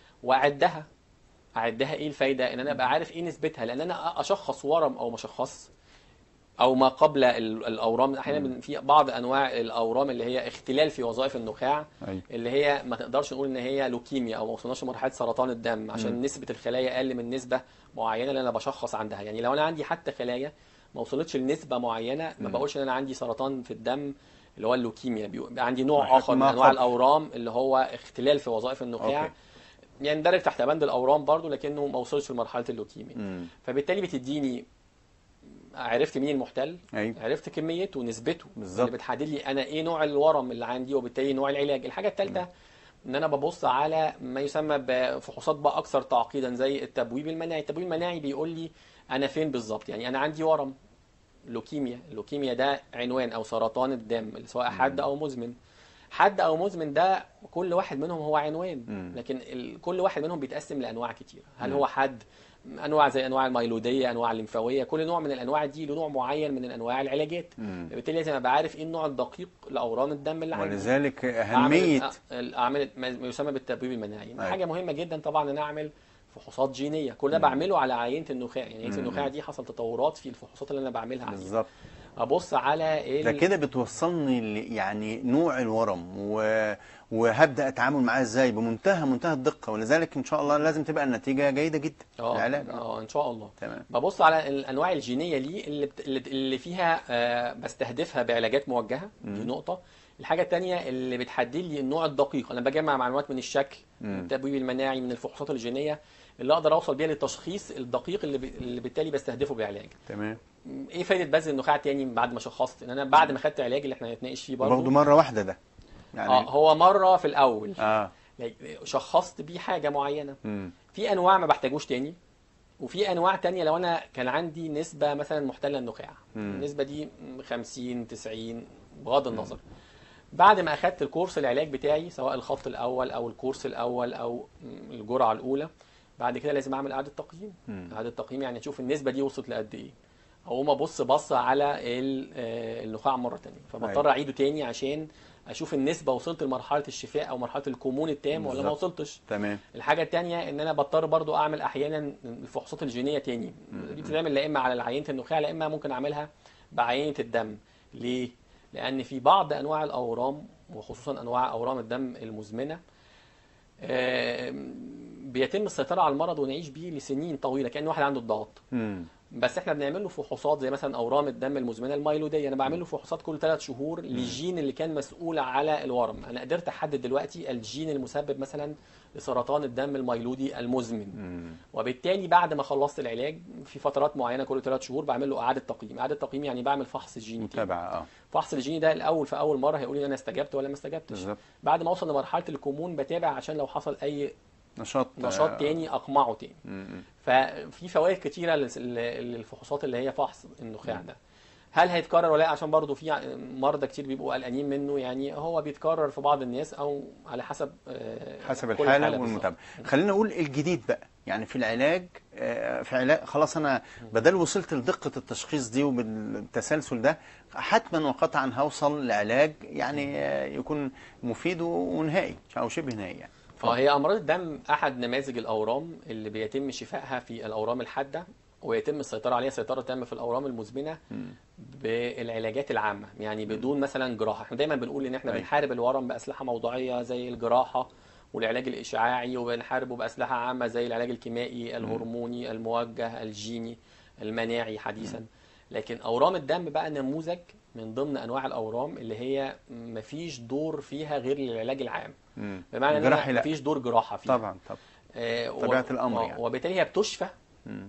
واعدها اعدها ايه الفايده ان انا ابقى عارف ايه نسبتها لان انا اشخص ورم او ما اشخص او ما قبل ال- الاورام احيانا بن- في بعض انواع الاورام اللي هي اختلال في وظائف النخاع أيوة. اللي هي ما تقدرش نقول ان هي لوكيميا او ما وصلناش لمرحله سرطان الدم عشان مم. نسبه الخلايا اقل من نسبه معينه اللي انا بشخص عندها يعني لو انا عندي حتى خلايا ما وصلتش لنسبه معينه ما مم. بقولش ان انا عندي سرطان في الدم اللي هو اللوكيميا بيبقى عندي نوع محك اخر من ما انواع قبل. الاورام اللي هو اختلال في وظائف النخاع أوكي. يندرج تحت بند الاورام برضو لكنه ما وصلش لمرحله اللوكيميا مم. فبالتالي بتديني عرفت مين المحتل ايوه عرفت كميته ونسبته بالظبط. اللي بتحدد لي انا ايه نوع الورم اللي عندي وبالتالي نوع العلاج الحاجه الثالثه ان انا ببص على ما يسمى بفحوصات بقى اكثر تعقيدا زي التبويب المناعي التبويب المناعي بيقول لي انا فين بالظبط يعني انا عندي ورم لوكيميا اللوكيميا ده عنوان او سرطان الدم سواء حاد او مزمن حد او مزمن ده كل واحد منهم هو عنوان مم. لكن ال... كل واحد منهم بيتقسم لانواع كتير هل مم. هو حد انواع زي انواع الميلوديه انواع الليمفاويه كل نوع من الانواع دي له نوع معين من انواع العلاجات مم. بالتالي لازم ابقى عارف ايه النوع الدقيق لاورام الدم اللي عندي ولذلك اهميه اعمل اعمل ما يسمى بالتبويب المناعي أيوة. حاجه مهمه جدا طبعا ان أنا اعمل فحوصات جينيه كل ده بعمله على عينه النخاع يعني عينه مم. النخاع دي حصل تطورات في الفحوصات اللي انا بعملها عليها بالظبط ابص على ايه ده ال- كده بتوصلني ل- يعني نوع الورم و... وهبدا اتعامل معاه ازاي بمنتهى منتهى الدقه ولذلك ان شاء الله لازم تبقى النتيجه جيده جدا اه العلاج اه ان شاء الله تمام ببص على الانواع الجينيه ليه اللي بت... اللي- اللي فيها آه، بستهدفها بعلاجات موجهه دي مم. نقطه الحاجه الثانيه اللي بتحدد لي النوع الدقيق انا بجمع معلومات من الشكل من مم. التبويب المناعي من الفحوصات الجينيه اللي اقدر اوصل بيها للتشخيص الدقيق اللي, ب... اللي بالتالي بستهدفه بعلاج تمام ايه فايده بذل النخاع تاني بعد ما شخصت ان انا بعد ما خدت علاج اللي احنا هنتناقش فيه برضه برضه مره واحده ده يعني اه هو مره في الاول اه يعني شخصت بيه حاجه معينه مم. في انواع ما بحتاجوش تاني وفي انواع تانية لو انا كان عندي نسبه مثلا محتله النخاع مم. النسبه دي 50 90 بغض النظر بعد ما اخدت الكورس العلاج بتاعي سواء الخط الاول او الكورس الاول او الجرعه الاولى بعد كده لازم اعمل اعاده تقييم مم. اعاده تقييم يعني اشوف النسبه دي وصلت لقد ايه اقوم ابص بصه على ال- آه، النخاع مره تانية فبضطر أيوة. اعيده تاني عشان اشوف النسبه وصلت لمرحله الشفاء او مرحله الكمون التام ولا ما بالظبط. وصلتش تمام الحاجه الثانيه ان انا بضطر برضو اعمل احيانا الفحوصات الجينيه تاني دي بتتعمل لا اما على عينه النخاع لا اما ممكن اعملها بعينه الدم ليه لان في بعض انواع الاورام وخصوصا انواع اورام الدم المزمنه آم، بيتم السيطره على المرض ونعيش بيه لسنين طويله كان واحد عنده الضغط مم. بس احنا بنعمل له فحوصات زي مثلا اورام الدم المزمنه الميلوديه انا بعمل له فحوصات كل ثلاث شهور للجين اللي كان مسؤول على الورم انا قدرت احدد دلوقتي الجين المسبب مثلا لسرطان الدم الميلودي المزمن مم. وبالتالي بعد ما خلصت العلاج في فترات معينه كل ثلاث شهور بعمل له اعاده تقييم اعاده تقييم يعني بعمل فحص جيني تاني. متابعه اه فحص الجيني ده الاول في اول مره هيقول لي انا استجبت ولا ما استجبتش بالظبط بعد ما اوصل لمرحله الكمون بتابع عشان لو حصل اي نشاط نشاط آه، تاني اقمعه تاني مم. ففي فوائد كتيره للس- لل- للفحوصات اللي هي فحص النخاع ده هل هيتكرر ولا لا عشان برضو في ع- مرضى كتير بيبقوا قلقانين منه يعني هو بيتكرر في بعض الناس او على حسب آه، حسب كل الحاله بالظبط. والمتابعه خلينا نقول الجديد بقى يعني في العلاج آه، في علاج خلاص انا بدل وصلت لدقه التشخيص دي وبالتسلسل ده حتما وقطعا هوصل لعلاج يعني آه، يكون مفيد ونهائي او شبه نهائي يعني اه هي امراض الدم احد نماذج الاورام اللي بيتم شفائها في الاورام الحاده ويتم السيطره عليها سيطره تامه في الاورام المزمنه بالعلاجات العامه يعني بدون مثلا جراحه احنا دايما بنقول ان احنا أيوة. بنحارب الورم باسلحه موضعيه زي الجراحه والعلاج الاشعاعي وبنحاربه باسلحه عامه زي العلاج الكيميائي الهرموني الموجه الجيني المناعي حديثا لكن اورام الدم بقى نموذج من ضمن انواع الاورام اللي هي مفيش دور فيها غير العلاج العام مم. بمعنى ان جراحي أنا لا. مفيش دور جراحه فيها طبعا طبعا آه، و- طبيعة الأمر آه، يعني. وبالتالي هي بتشفى مم.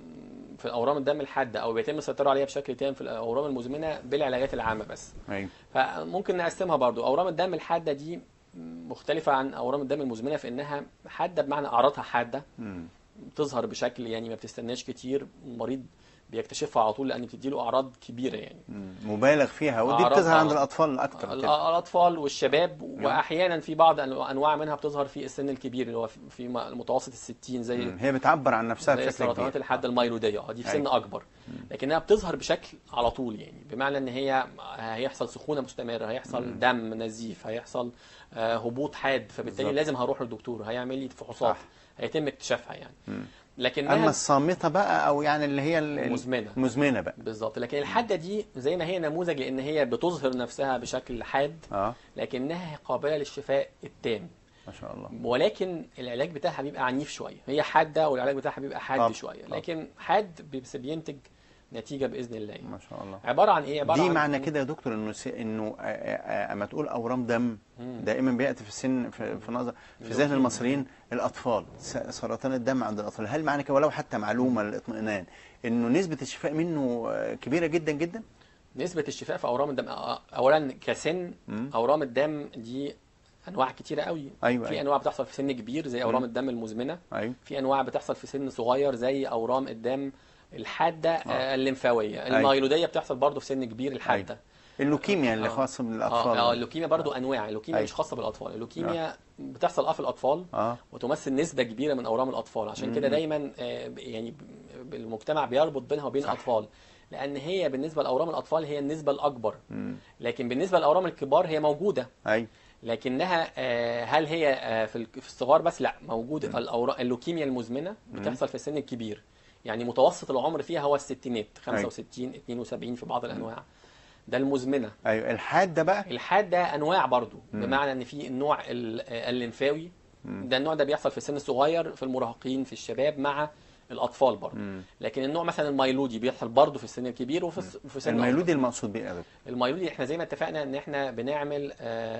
في اورام الدم الحاده او بيتم السيطره عليها بشكل تام في الاورام المزمنه بالعلاجات العامه بس ايوه فممكن نقسمها برضو اورام الدم الحاده دي مختلفه عن اورام الدم المزمنه في انها حاده بمعنى اعراضها حاده مم. بتظهر بشكل يعني ما بتستناش كتير المريض بيكتشفها على طول لان بتديله اعراض كبيره يعني مم. مبالغ فيها ودي أعراض- بتظهر عند آه. الاطفال اكتر ال- كده الاطفال والشباب واحيانا في بعض أنو- انواع منها بتظهر في السن الكبير اللي هو في- في متوسط الستين زي مم. هي بتعبر عن نفسها زي بشكل السرطانات كبير الحاده الميلوديه اه دي في سن أيوة. اكبر لكنها بتظهر بشكل على طول يعني بمعنى ان هي هيحصل سخونه مستمره هيحصل دم نزيف هيحصل آه، هبوط حاد فبالتالي بالظبط. لازم هروح للدكتور هيعمل لي فحوصات صح. هيتم اكتشافها يعني اما لكنها الصامته بقى او يعني اللي هي ال- ال- مزمنة. مزمنه بقى بالظبط لكن الحاده دي زي ما هي نموذج لان هي بتظهر نفسها بشكل حاد اه لكنها قابله للشفاء التام ما شاء الله ولكن العلاج بتاعها بيبقى عنيف شويه هي حاده والعلاج بتاعها بيبقى حاد طب، شويه طب. لكن حاد بس بينتج نتيجه باذن الله يعني. ما شاء الله عباره عن ايه عباره دي عن معنى كده يا دكتور انه س... انه آه، آه، اما تقول اورام دم مم. دائما بياتي في السن في, في نظر في ذهن المصريين الاطفال س- سرطان الدم عند الاطفال هل معنى كده ولو حتى معلومه للاطمئنان انه نسبه الشفاء منه آه، كبيره جدا جدا نسبه الشفاء في اورام الدم أ- اولا كسن مم. اورام الدم دي انواع كتيره قوي أيوة، في أيوة. انواع بتحصل في سن كبير زي اورام الدم المزمنه ايوه في انواع بتحصل في سن صغير زي اورام الدم الحاده آه. الليمفاويه أيوة. الميلوديه بتحصل برضه في سن كبير الحاده اللوكيميا اللي آه. خاصه اه بالاطفال آه، اللوكيميا برضو انواع اللوكيميا أيوة. مش خاصه بالاطفال اللوكيميا بتحصل اه في الاطفال اه وتمثل نسبه كبيره من اورام الاطفال عشان كده دايما آه، ب- يعني ب- المجتمع بيربط بينها وبين صح. الاطفال لان هي بالنسبه لاورام الاطفال هي النسبه الاكبر مم. لكن بالنسبه لاورام الكبار هي موجوده ايوه لكنها آه، هل هي آه، في ال- في الصغار بس لا موجوده الأورا- اللوكيميا المزمنه بتحصل في السن الكبير يعني متوسط العمر فيها هو الستينات 65 72 في بعض الانواع ده المزمنه ايوه الحاده بقى الحاد ده انواع برضو بمعنى ان في النوع ال- الليمفاوي ده النوع ده بيحصل في السن الصغير في المراهقين في الشباب مع الاطفال برضو مم. لكن النوع مثلا الميلودي بيحصل برضو في السن الكبير وفي الس- في سن الميلودي المقصود بيه يا دكتور الميلودي احنا زي ما اتفقنا ان احنا بنعمل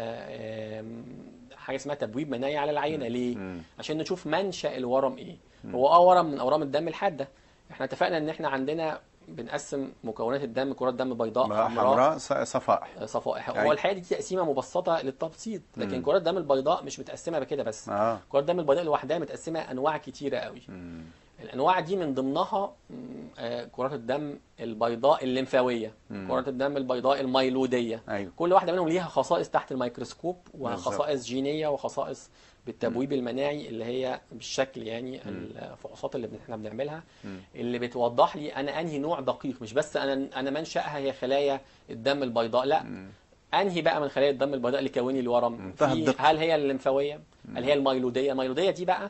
آه، آم، حاجه اسمها تبويب مناعي على العينه ليه مم. عشان نشوف منشا الورم ايه هو اه ورم من اورام الدم الحاده احنا اتفقنا ان احنا عندنا بنقسم مكونات الدم كرات دم بيضاء حمراء حمراء ص- صفائح صفائح أيوة. هو الحقيقه دي تقسيمه مبسطه للتبسيط لكن كرات الدم البيضاء مش متقسمه بكده بس اه كرات الدم البيضاء لوحدها متقسمه انواع كتيره قوي مم. الانواع دي من ضمنها مم، آه، كرات الدم البيضاء الليمفاويه مم. كرات الدم البيضاء الميلوديه ايوه كل واحده منهم ليها خصائص تحت الميكروسكوب وخصائص جينيه وخصائص بالتبويب المناعي اللي هي بالشكل يعني الفحوصات اللي بن- احنا بنعملها مم. اللي بتوضح لي انا انهي نوع دقيق مش بس انا انا منشاها هي خلايا الدم البيضاء لا مم. انهي بقى من خلايا الدم البيضاء اللي كوني الورم منتهى في- الدقة. هل هي الليمفاويه هل هي الميلوديه الميلوديه دي بقى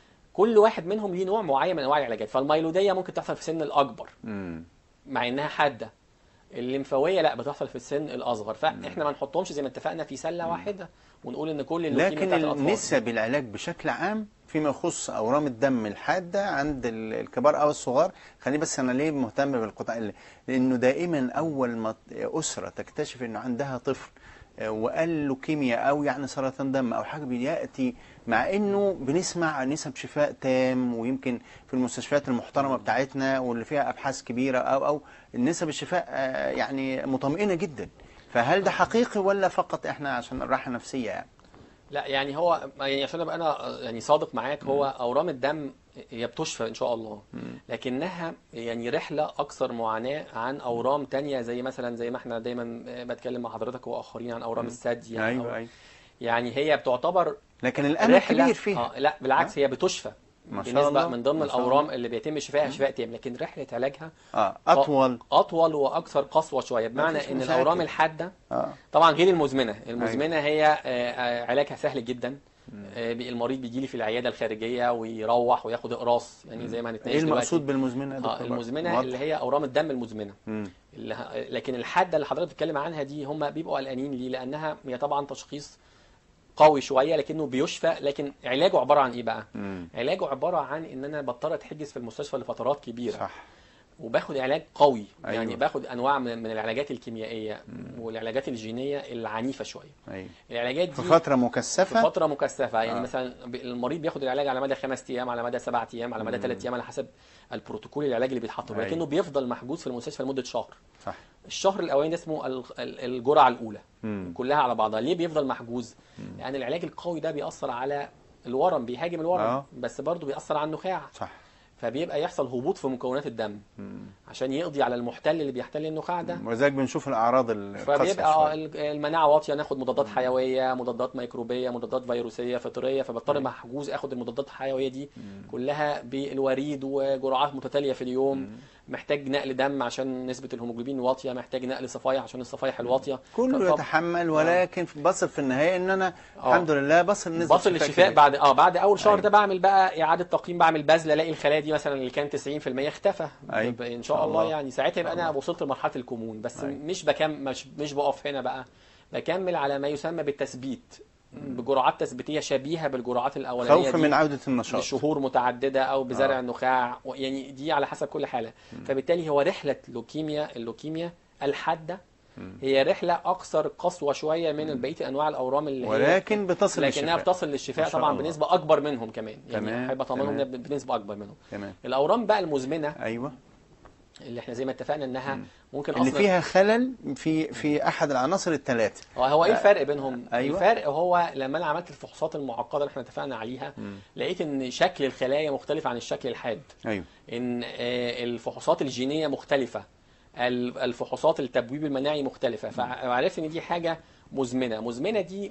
كل واحد منهم ليه نوع معين من انواع العلاجات فالميلوديه ممكن تحصل في السن الاكبر مم. مع انها حاده الليمفاويه لا بتحصل في السن الاصغر فاحنا ما نحطهمش زي ما اتفقنا في سله واحده ونقول ان كل اللوكيميا لكن بتاعت الاطفال نسب العلاج بشكل عام فيما يخص اورام الدم الحاده عند ال- الكبار او الصغار خليني بس انا ليه مهتم بالقطاع ال- لانه دائما اول ما ت- اسره تكتشف انه عندها طفل آه، وقال لوكيميا او يعني سرطان دم او حاجه بياتي مع انه بنسمع نسب شفاء تام ويمكن في المستشفيات المحترمه بتاعتنا واللي فيها ابحاث كبيره او او نسب الشفاء آه، يعني مطمئنه جدا فهل ده حقيقي ولا فقط احنا عشان الراحه النفسيه يعني لا يعني هو يعني عشان ابقى انا يعني صادق معاك هو اورام الدم هي بتشفى ان شاء الله لكنها يعني رحله اكثر معاناه عن اورام تانية زي مثلا زي ما احنا دايما بتكلم مع حضرتك واخرين عن اورام الثدي يعني ايوه أو- ايوه يعني هي بتعتبر لكن الامل رحلة- كبير فيها اه لا بالعكس هي بتشفى ما شاء بالنسبه الله، من ضمن ما شاء الاورام الله. اللي بيتم شفائها شفاء تام لكن رحله علاجها اه اطول اطول واكثر قسوه شويه بمعنى فيش ان مشاكل. الاورام الحاده اه طبعا غير المزمنه المزمنه هي آه، آه، علاجها سهل جدا آه، بي- المريض بيجي لي في العياده الخارجيه ويروح وياخد اقراص يعني زي ما هنتناقش ايه دلوقتي. المقصود بالمزمنه يا اه دكتور المزمنه واضح. اللي هي اورام الدم المزمنه مم. اللي ه- لكن الحاده اللي حضرتك بتتكلم عنها دي هم بيبقوا قلقانين ليه لانها هي طبعا تشخيص قوي شويه لكنه بيشفى لكن علاجه عباره عن ايه بقى مم. علاجه عباره عن ان انا بضطر اتحجز في المستشفى لفترات كبيره صح وباخد علاج قوي أيوة. يعني باخد انواع من من العلاجات الكيميائيه والعلاجات الجينيه العنيفه شويه ايوه العلاجات دي في فتره في مكثفه فتره مكثفه يعني آه. آه. مثلا ب- المريض بياخد العلاج على مدى خمس ايام على مدى سبعة ايام على مدى ثلاث ايام على حسب البروتوكول العلاج اللي بيتحط له أيوة. لكنه بيفضل محجوز في المستشفى لمده شهر صح الشهر الاولاني ده اسمه ال- ال- الجرعه الاولى مم. كلها على بعضها ليه بيفضل محجوز لان يعني العلاج القوي ده بيأثر على الورم بيهاجم الورم آه. بس برضه بيأثر على النخاع صح فبيبقى يحصل هبوط في مكونات الدم مم. عشان يقضي على المحتل اللي بيحتل النخاع ده ولذلك بنشوف الاعراض القاسيه فبيبقى شوية. ال- المناعه واطيه ناخد مضادات حيويه مضادات ميكروبيه مضادات فيروسيه فطريه فبضطر محجوز اخد المضادات الحيويه دي كلها بالوريد وجرعات متتاليه في اليوم محتاج نقل دم عشان نسبه الهيموجلوبين واطيه محتاج نقل صفائح عشان الصفائح الواطيه كله ف- يتحمل ولكن بصل في النهايه ان انا الحمد لله بصل نسبه بصل شفاء للشفاء كبيرة. بعد اه بعد اول شهر أيوة. ده بعمل بقى اعاده تقييم بعمل بذله الاقي الخلايا دي مثلا اللي كان 90% اختفى أيوة. ب- ان إن شاء شاء الله الله. يعني ساعتها يبقى إن شاء انا الله. وصلت لمرحله الكمون بس أيوة. مش بكم مش مش بقف هنا بقى بكمل على ما يسمى بالتثبيت بجرعات تثبيتيه شبيهه بالجرعات الاولانيه خوفا دي من عوده النشاط لشهور متعدده او بزرع آه. النخاع و- يعني دي على حسب كل حاله فبالتالي هو رحله لوكيميا اللوكيميا الحاده هي رحله اكثر قسوه شويه من بقيه انواع الاورام اللي هي ولكن بتصل لكنها للشفاء بتصل للشفاء ما شاء طبعا الله. بنسبه اكبر منهم كمان يعني تمام، احب اطمنهم تمام. إنها بنسبه اكبر منهم تمام الاورام بقى المزمنه ايوه اللي احنا زي ما اتفقنا انها ممكن اللي اصلا فيها خلل في في احد العناصر الثلاثه هو هو ايه الفرق بينهم؟ أيوة. الفرق هو لما انا عملت الفحوصات المعقده اللي احنا اتفقنا عليها لقيت ان شكل الخلايا مختلف عن الشكل الحاد ايوه ان آه، الفحوصات الجينيه مختلفه ال- الفحوصات التبويب المناعي مختلفه فعرفت ان دي حاجه مزمنه مزمنه دي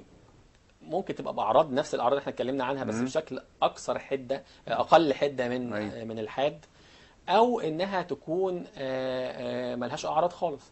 ممكن تبقى باعراض نفس الاعراض اللي احنا اتكلمنا عنها بس بشكل اكثر حده اقل حده من أيوة. آه، من الحاد او انها تكون آه، آه، ملهاش اعراض خالص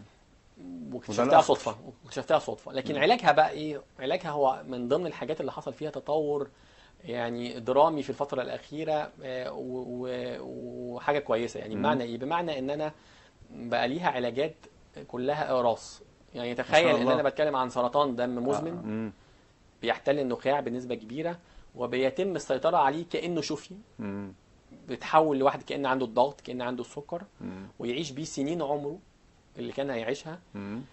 واكتشفتها الأخطر. صدفه واكتشفتها صدفه لكن علاجها بقى ايه علاجها هو من ضمن الحاجات اللي حصل فيها تطور يعني درامي في الفتره الاخيره آه، و- و- وحاجه كويسه يعني بمعنى ايه بمعنى ان انا بقى ليها علاجات كلها اقراص يعني تخيل ان الله. انا بتكلم عن سرطان دم مزمن مم. بيحتل النخاع بنسبه كبيره وبيتم السيطره عليه كانه شفي مم. بيتحول لواحد كان عنده الضغط كان عنده السكر مم. ويعيش بيه سنين عمره اللي كان هيعيشها مم.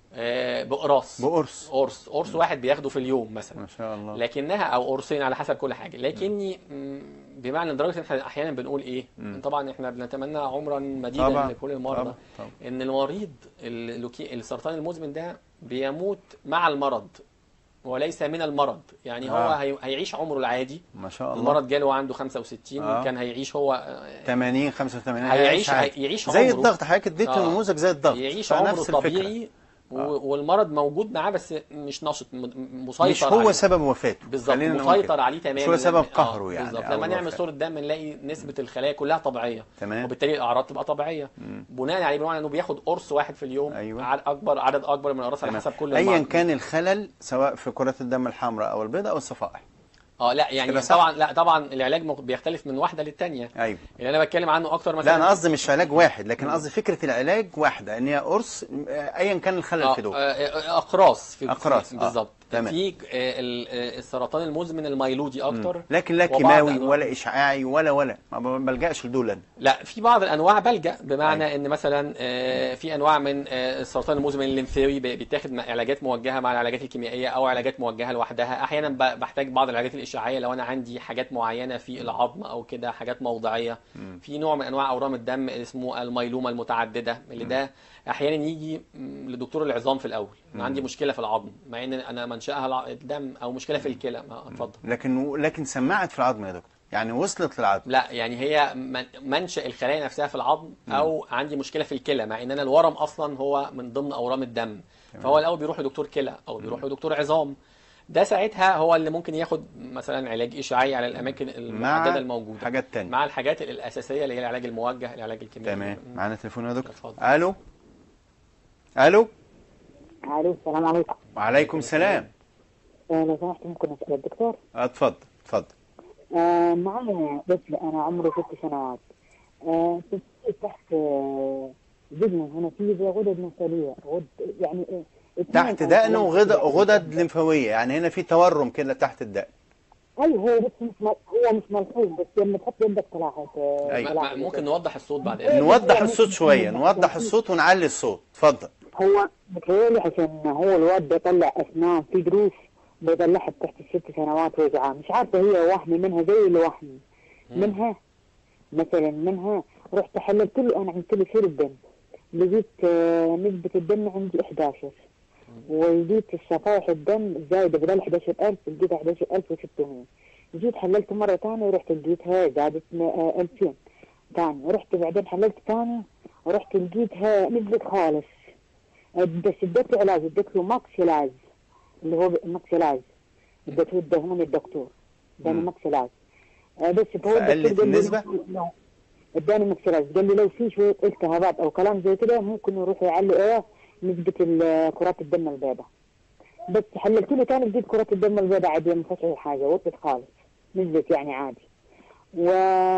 آه، بقراص بقرص قرص قرص واحد بياخده في اليوم مثلا ما شاء الله لكنها او قرصين على حسب كل حاجه لكني مم، بمعنى لدرجه ان احنا احيانا بنقول ايه طبعا احنا بنتمنى عمرا مديدا طبعا لكل المرضى طبعا طبعا. ان المريض اللوكي... السرطان المزمن ده بيموت مع المرض وليس من المرض يعني هو آه. هي... هيعيش عمره العادي ما شاء الله المرض جاله عنده 65 آه. كان هيعيش هو آه، 80 85 هيعيش عادي. يعيش زي عمره. الضغط حضرتك اديت آه. نموذج زي الضغط يعيش فنفس عمره الفكرة. طبيعي و... آه. والمرض موجود معاه بس مش نشط م- مسيطر مش هو عليه. سبب وفاته بالظبط خلينا نقول مسيطر كده. عليه تماما مش هو سبب لما- قهره آه، يعني بالظبط أو لما نعمل الوفاة. صوره دم نلاقي نسبه الخلايا كلها طبيعيه تمام وبالتالي الاعراض تبقى طبيعيه بناء عليه بناء انه بياخد قرص واحد في اليوم أيوة. عدد اكبر عدد اكبر من الاقراص على تمام. حسب كل ايا المرض. كان الخلل سواء في كرات الدم الحمراء او البيضاء او الصفائح اه لا يعني كده صح؟ طبعا لا طبعا العلاج مخ- بيختلف من واحده للتانيه ايوه اللي انا بتكلم عنه اكتر مثلا لا انا قصدي مش علاج واحد لكن قصدي فكره العلاج واحده ان هي قرص آه، ايا كان الخلل آه، في دول آه، آه، اقراص في أقراص، آه. بالظبط تمام. في آه، ال- آه، السرطان المزمن الميلودي اكتر لكن لا وبعض كيماوي أنواع- ولا اشعاعي ولا ولا ما بلجاش لدول أنا. لا في بعض الانواع بلجا بمعنى ان مثلا آه، في انواع من آه، السرطان المزمن الليمفاوي بي- بيتاخد مع علاجات موجهه مع العلاجات الكيميائيه او علاجات موجهه لوحدها احيانا ب- بحتاج بعض العلاجات الاشعاعيه لو انا عندي حاجات معينه في العظم او كده حاجات موضعيه في نوع من انواع اورام الدم اسمه الميلومه المتعدده اللي ده احيانا يجي م، لدكتور العظام في الاول انا عندي مشكله في العظم مع ان انا منشاها الع- الدم او مشكله في الكلى ما- اتفضل لكن لكن سمعت في العظم يا دكتور يعني وصلت للعظم لا يعني هي من- منشأ الخلايا نفسها في العظم او عندي مشكله في الكلى مع ان انا الورم اصلا هو من ضمن اورام الدم فهو الاول بيروح لدكتور كلى او بيروح لدكتور عظام ده ساعتها هو اللي ممكن ياخد مثلا علاج اشعاعي على الاماكن المحدده مع الموجوده حاجات تانية مع الحاجات الاساسيه اللي هي العلاج الموجه العلاج الكيميائي تمام معانا تليفون يا دكتور اتفضل. الو الو الو السلام عليكم وعليكم السلام آه لو سمحت ممكن اسال الدكتور اتفضل اتفضل آه معايا طفل انا عمره ست سنوات آه في تحت آه جبنه هنا في زي غدد نسليه غد يعني آه اتنين تحت أو دقنه ثلاثة غدد كده. غدد لمفاويه يعني هنا في تورم كده تحت الدقن ايوه هو بس مش مل- هو مش ملحوظ بس لما تحط يدك تلاحظ آه، أيوة. ما- تلاحظ ما- ممكن كده. نوضح الصوت بعد اذنك نوضح الصوت شويه نوضح الصوت ونعلي الصوت اتفضل هو متهيألي عشان هو الواد بيطلع اسنان في دروس بيطلعها تحت الست سنوات وجعاه مش عارفه هي وهم منها زي الوهم منها مثلا منها رحت حللت له انا عملت له سير الدم لقيت آه، نسبة الدم عندي 11 ولقيت الصفائح الدم زايدة بدل 11000 لقيتها 11600 جيت حللت مرة ثانية ورحت لقيتها زادت م- آه، 2000 ثاني رحت بعدين حللت ثاني ورحت لقيتها نزلت خالص بس اديت له علاج اديت له ماكس علاج اللي هو ماكس علاج اديته الدهون الدكتور اداني مم. ماكس علاج آه، بس فهو فقلت الدكتور قال لي النسبة؟ لو- اداني ماكس علاج قال لي لو في شويه التهابات او كلام زي كده ممكن يروح يعلوا ايه نسبه ال- كرات الدم البيضاء بس حللت له ثاني لقيت كرات الدم البيضاء عاديه ما فيهاش اي حاجه وطت خالص نزلت يعني عادي و...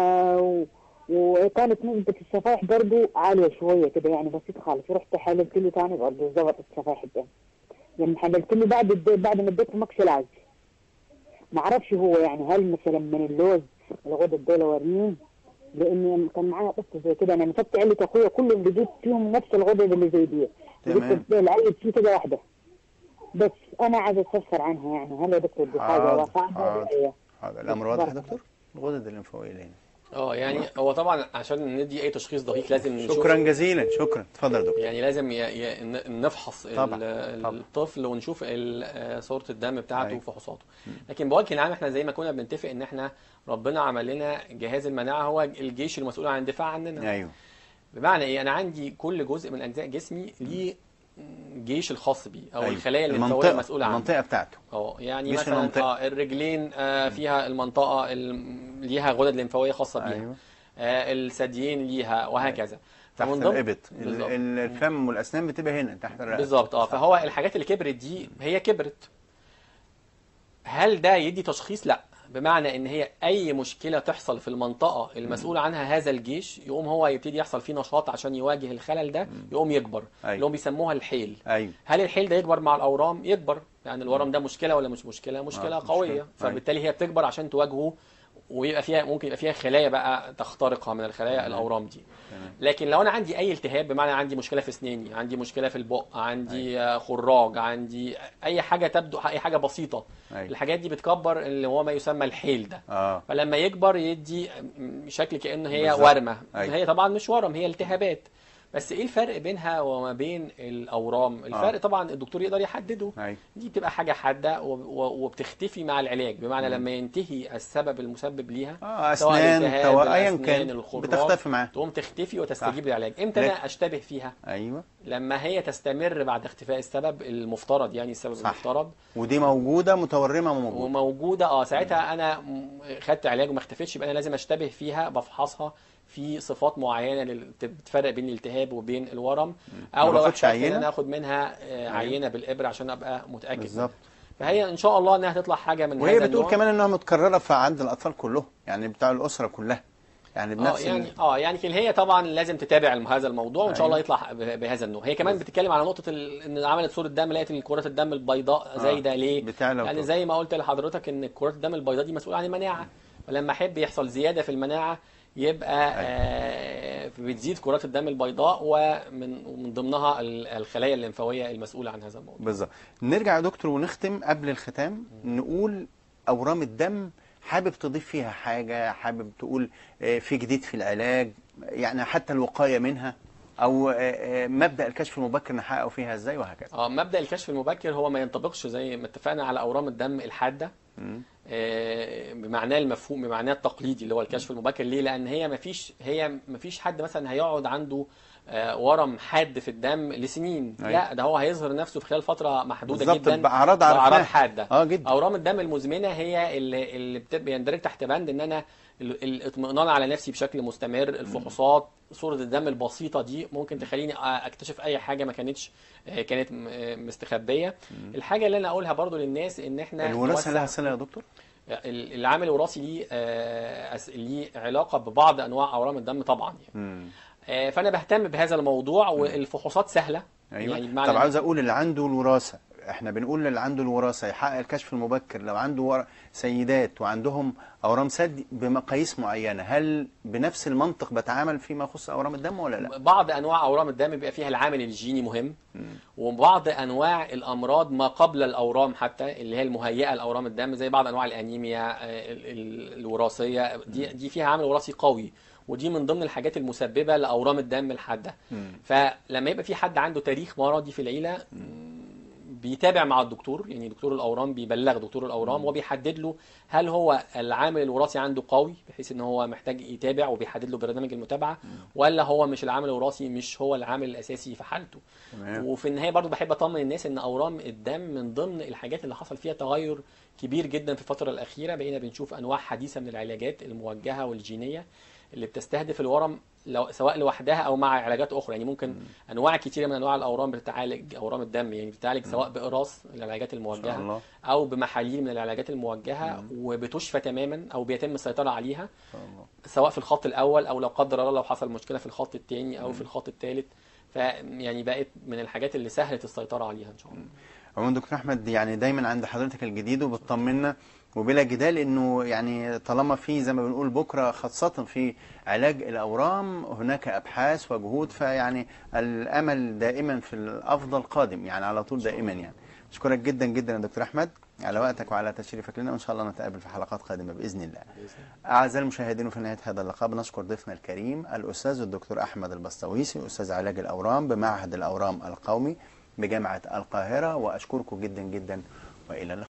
وكانت نسبة الصفائح برضو عالية شوية كده يعني بسيط خالص رحت حللت له ثاني برضو ظبطت صفائح الدم لما حللت له بعد الد- بعد ما اديته ماكس علاج ما اعرفش هو يعني هل مثلا من اللوز الغدد دول ورمين لان كان معايا قصه زي كده انا مسكت عيله اخويا كلهم لقيت فيهم نفس الغدد اللي زي دي تمام. لقيت العيل فيه كده واحده بس انا عايز استفسر عنها يعني هل يا دكتور دي حاجه حاضر، صعبه ولا حاضر. إيه؟ هذا الامر واضح يا دكتور الغدد الليمفاويه اللي هنا اه يعني هو طبعا عشان ندي اي تشخيص دقيق لازم نشوف شكرا جزيلا شكرا اتفضل يا دكتور يعني لازم ي... ي... ن- نفحص طبعا، ال- طبعا. الطفل ونشوف ال- آه، صورة الدم بتاعته أيوة. وفحوصاته لكن بوجه عام احنا زي ما كنا بنتفق ان احنا ربنا عمل لنا جهاز المناعة هو الجيش المسؤول عن الدفاع عننا ايوه بمعنى ايه انا عندي كل جزء من اجزاء جسمي ليه جيش الخاص بيه او أيوة. الخلايا الليمفاويه المنطقه المسؤوله عنه المنطقه بتاعته اه يعني جيش مثلا المنطقة. اه الرجلين آه فيها المنطقه ال- ليها غدد ليمفاويه خاصه بيها ايوه آه الثديين ليها وهكذا تحت فمن ضمن- الابط بالظبط. ال- الفم والاسنان بتبقى هنا تحت الرقبه بالظبط اه فهو الحاجات اللي كبرت دي هي كبرت هل ده يدي تشخيص لا بمعنى ان هي اي مشكله تحصل في المنطقه المسؤول عنها هذا الجيش يقوم هو يبتدي يحصل فيه نشاط عشان يواجه الخلل ده يقوم يكبر أيوة. اللي هم بيسموها الحيل ايوه هل الحيل ده يكبر مع الاورام يكبر يعني الورم ده مشكله ولا مش مشكله مشكله آه، قويه مشكلة. فبالتالي هي بتكبر عشان تواجهه ويبقى فيها ممكن يبقى فيها خلايا بقى تخترقها من الخلايا الاورام دي لكن لو انا عندي اي التهاب بمعنى عندي مشكله في اسناني عندي مشكله في البق عندي آه، خراج عندي اي حاجه تبدو اي حاجه بسيطه أيوة. الحاجات دي بتكبر اللي هو ما يسمى الحيل ده اه فلما يكبر يدي م- شكل كأنه هي بالظبط. ورمة أيوة. هي طبعا مش ورم هي التهابات بس ايه الفرق بينها وما بين الاورام الفرق آه. طبعا الدكتور يقدر يحدده ايوه دي بتبقى حاجه حاده و- و- وبتختفي مع العلاج بمعنى لما ينتهي السبب المسبب ليها اه سواء اسنان الالتهاب، توا ايا الأسنان، كان الخراج، بتختفي معاه تقوم تختفي وتستجيب صح. للعلاج امتى لكن- انا اشتبه فيها ايوه لما هي تستمر بعد اختفاء السبب المفترض يعني السبب صح. المفترض ودي موجوده متورمه وموجوده وموجوده اه ساعتها انا م- خدت علاج وما اختفتش يبقى انا لازم اشتبه فيها بفحصها في صفات معينه اللي بتفرق بين الالتهاب وبين الورم او ما لو باخدش احتجت ان عينة؟ انا اخد منها آه، عينه بالابره عشان ابقى متاكد بالظبط فهي ان شاء الله انها تطلع حاجه من وهي هذا بتقول النوع. كمان انها متكرره في عند الاطفال كلهم يعني بتاع الاسره كلها يعني اه بنفس يعني ال... اه يعني كان هي طبعا لازم تتابع الم- هذا الموضوع وان شاء أيوة. الله يطلع ب- بهذا النوع هي كمان بتتكلم على نقطه ال... ان عملت صوره دم لقيت ان كرات الدم البيضاء زايده ليه بتعلى يعني وتقل. زي ما قلت لحضرتك ان كرات الدم البيضاء دي مسؤوله عن المناعه فلما احب يحصل زياده في المناعه يبقى آه بتزيد كرات الدم البيضاء ومن ومن ضمنها ال- الخلايا الليمفاويه المسؤوله عن هذا الموضوع بالظبط نرجع يا دكتور ونختم قبل الختام نقول اورام الدم حابب تضيف فيها حاجه حابب تقول آه، في جديد في العلاج يعني حتى الوقايه منها او آه، آه، مبدا الكشف المبكر نحققه فيها ازاي وهكذا اه مبدا الكشف المبكر هو ما ينطبقش زي ما اتفقنا على اورام الدم الحاده مم. آه، بمعناه المفهوم بمعناه التقليدي اللي هو الكشف المبكر ليه لان هي ما فيش هي ما فيش حد مثلا هيقعد عنده آه، ورم حاد في الدم لسنين أيوة. لا ده هو هيظهر نفسه في خلال فتره محدوده بالظبط جدا باعراض باعراض عرفناها حاده اه جدا اورام الدم المزمنه هي اللي اللي بت- بيندرج تحت بند ان انا ال- الاطمئنان على نفسي بشكل مستمر الفحوصات صوره الدم البسيطه دي ممكن تخليني اكتشف اي حاجه ما كانتش آه، كانت م- آه، مستخبيه الحاجه اللي انا اقولها برضو للناس ان احنا الوراثه نوسع- لها صله يا دكتور ال- العامل الوراثي ليه آه، أس- ليه علاقه ببعض انواع اورام الدم طبعا يعني مم. آه، فانا بهتم بهذا الموضوع والفحوصات سهله ايوه يعني يعني بمعنى طب عاوز اقول اللي عنده الوراثه احنا بنقول اللي عنده الوراثه يحقق الكشف المبكر لو عنده ور... سيدات وعندهم اورام ثدي بمقاييس معينه هل بنفس المنطق بتعامل فيما يخص اورام الدم ولا لا بعض انواع اورام الدم بيبقى فيها العامل الجيني مهم وبعض انواع الامراض ما قبل الاورام حتى اللي هي المهيئه لاورام الدم زي بعض انواع الانيميا آه، ال- ال- الوراثيه دي دي فيها عامل وراثي قوي ودي من ضمن الحاجات المسببه لاورام الدم الحاده فلما يبقى في حد عنده تاريخ مرضي في العيله بيتابع مع الدكتور يعني دكتور الاورام بيبلغ دكتور الاورام وبيحدد له هل هو العامل الوراثي عنده قوي بحيث ان هو محتاج يتابع وبيحدد له برنامج المتابعه ولا هو مش العامل الوراثي مش هو العامل الاساسي في حالته تمام. وفي النهايه برضو بحب اطمن الناس ان اورام الدم من ضمن الحاجات اللي حصل فيها تغير كبير جدا في الفتره الاخيره بقينا بنشوف انواع حديثه من العلاجات الموجهه والجينيه اللي بتستهدف الورم لو سواء لوحدها او مع علاجات اخرى يعني ممكن انواع كتيره من انواع الاورام بتعالج اورام الدم يعني بتعالج سواء باقراص العلاجات ان شاء الموجهه الله او بمحاليل من العلاجات الموجهه وبتشفى تماما او بيتم السيطره عليها ان شاء الله سواء في الخط الاول او لو قدر الله لو حصل مشكله في الخط الثاني او في الخط الثالث فيعني بقت من الحاجات اللي سهله السيطره عليها ان شاء الله عموما دكتور احمد يعني دايما عند حضرتك الجديد وبتطمنا وبلا جدال انه يعني طالما في زي ما بنقول بكره خاصه في علاج الاورام هناك ابحاث وجهود فيعني الامل دائما في الافضل قادم يعني على طول دائما يعني اشكرك جدا جدا يا دكتور احمد على وقتك وعلى تشريفك لنا وان شاء الله نتقابل في حلقات قادمه باذن الله. اعزائي المشاهدين في نهايه هذا اللقاء بنشكر ضيفنا الكريم الاستاذ الدكتور احمد البسطويسي استاذ علاج الاورام بمعهد الاورام القومي بجامعه القاهره واشكركم جدا جدا والى اللقاء.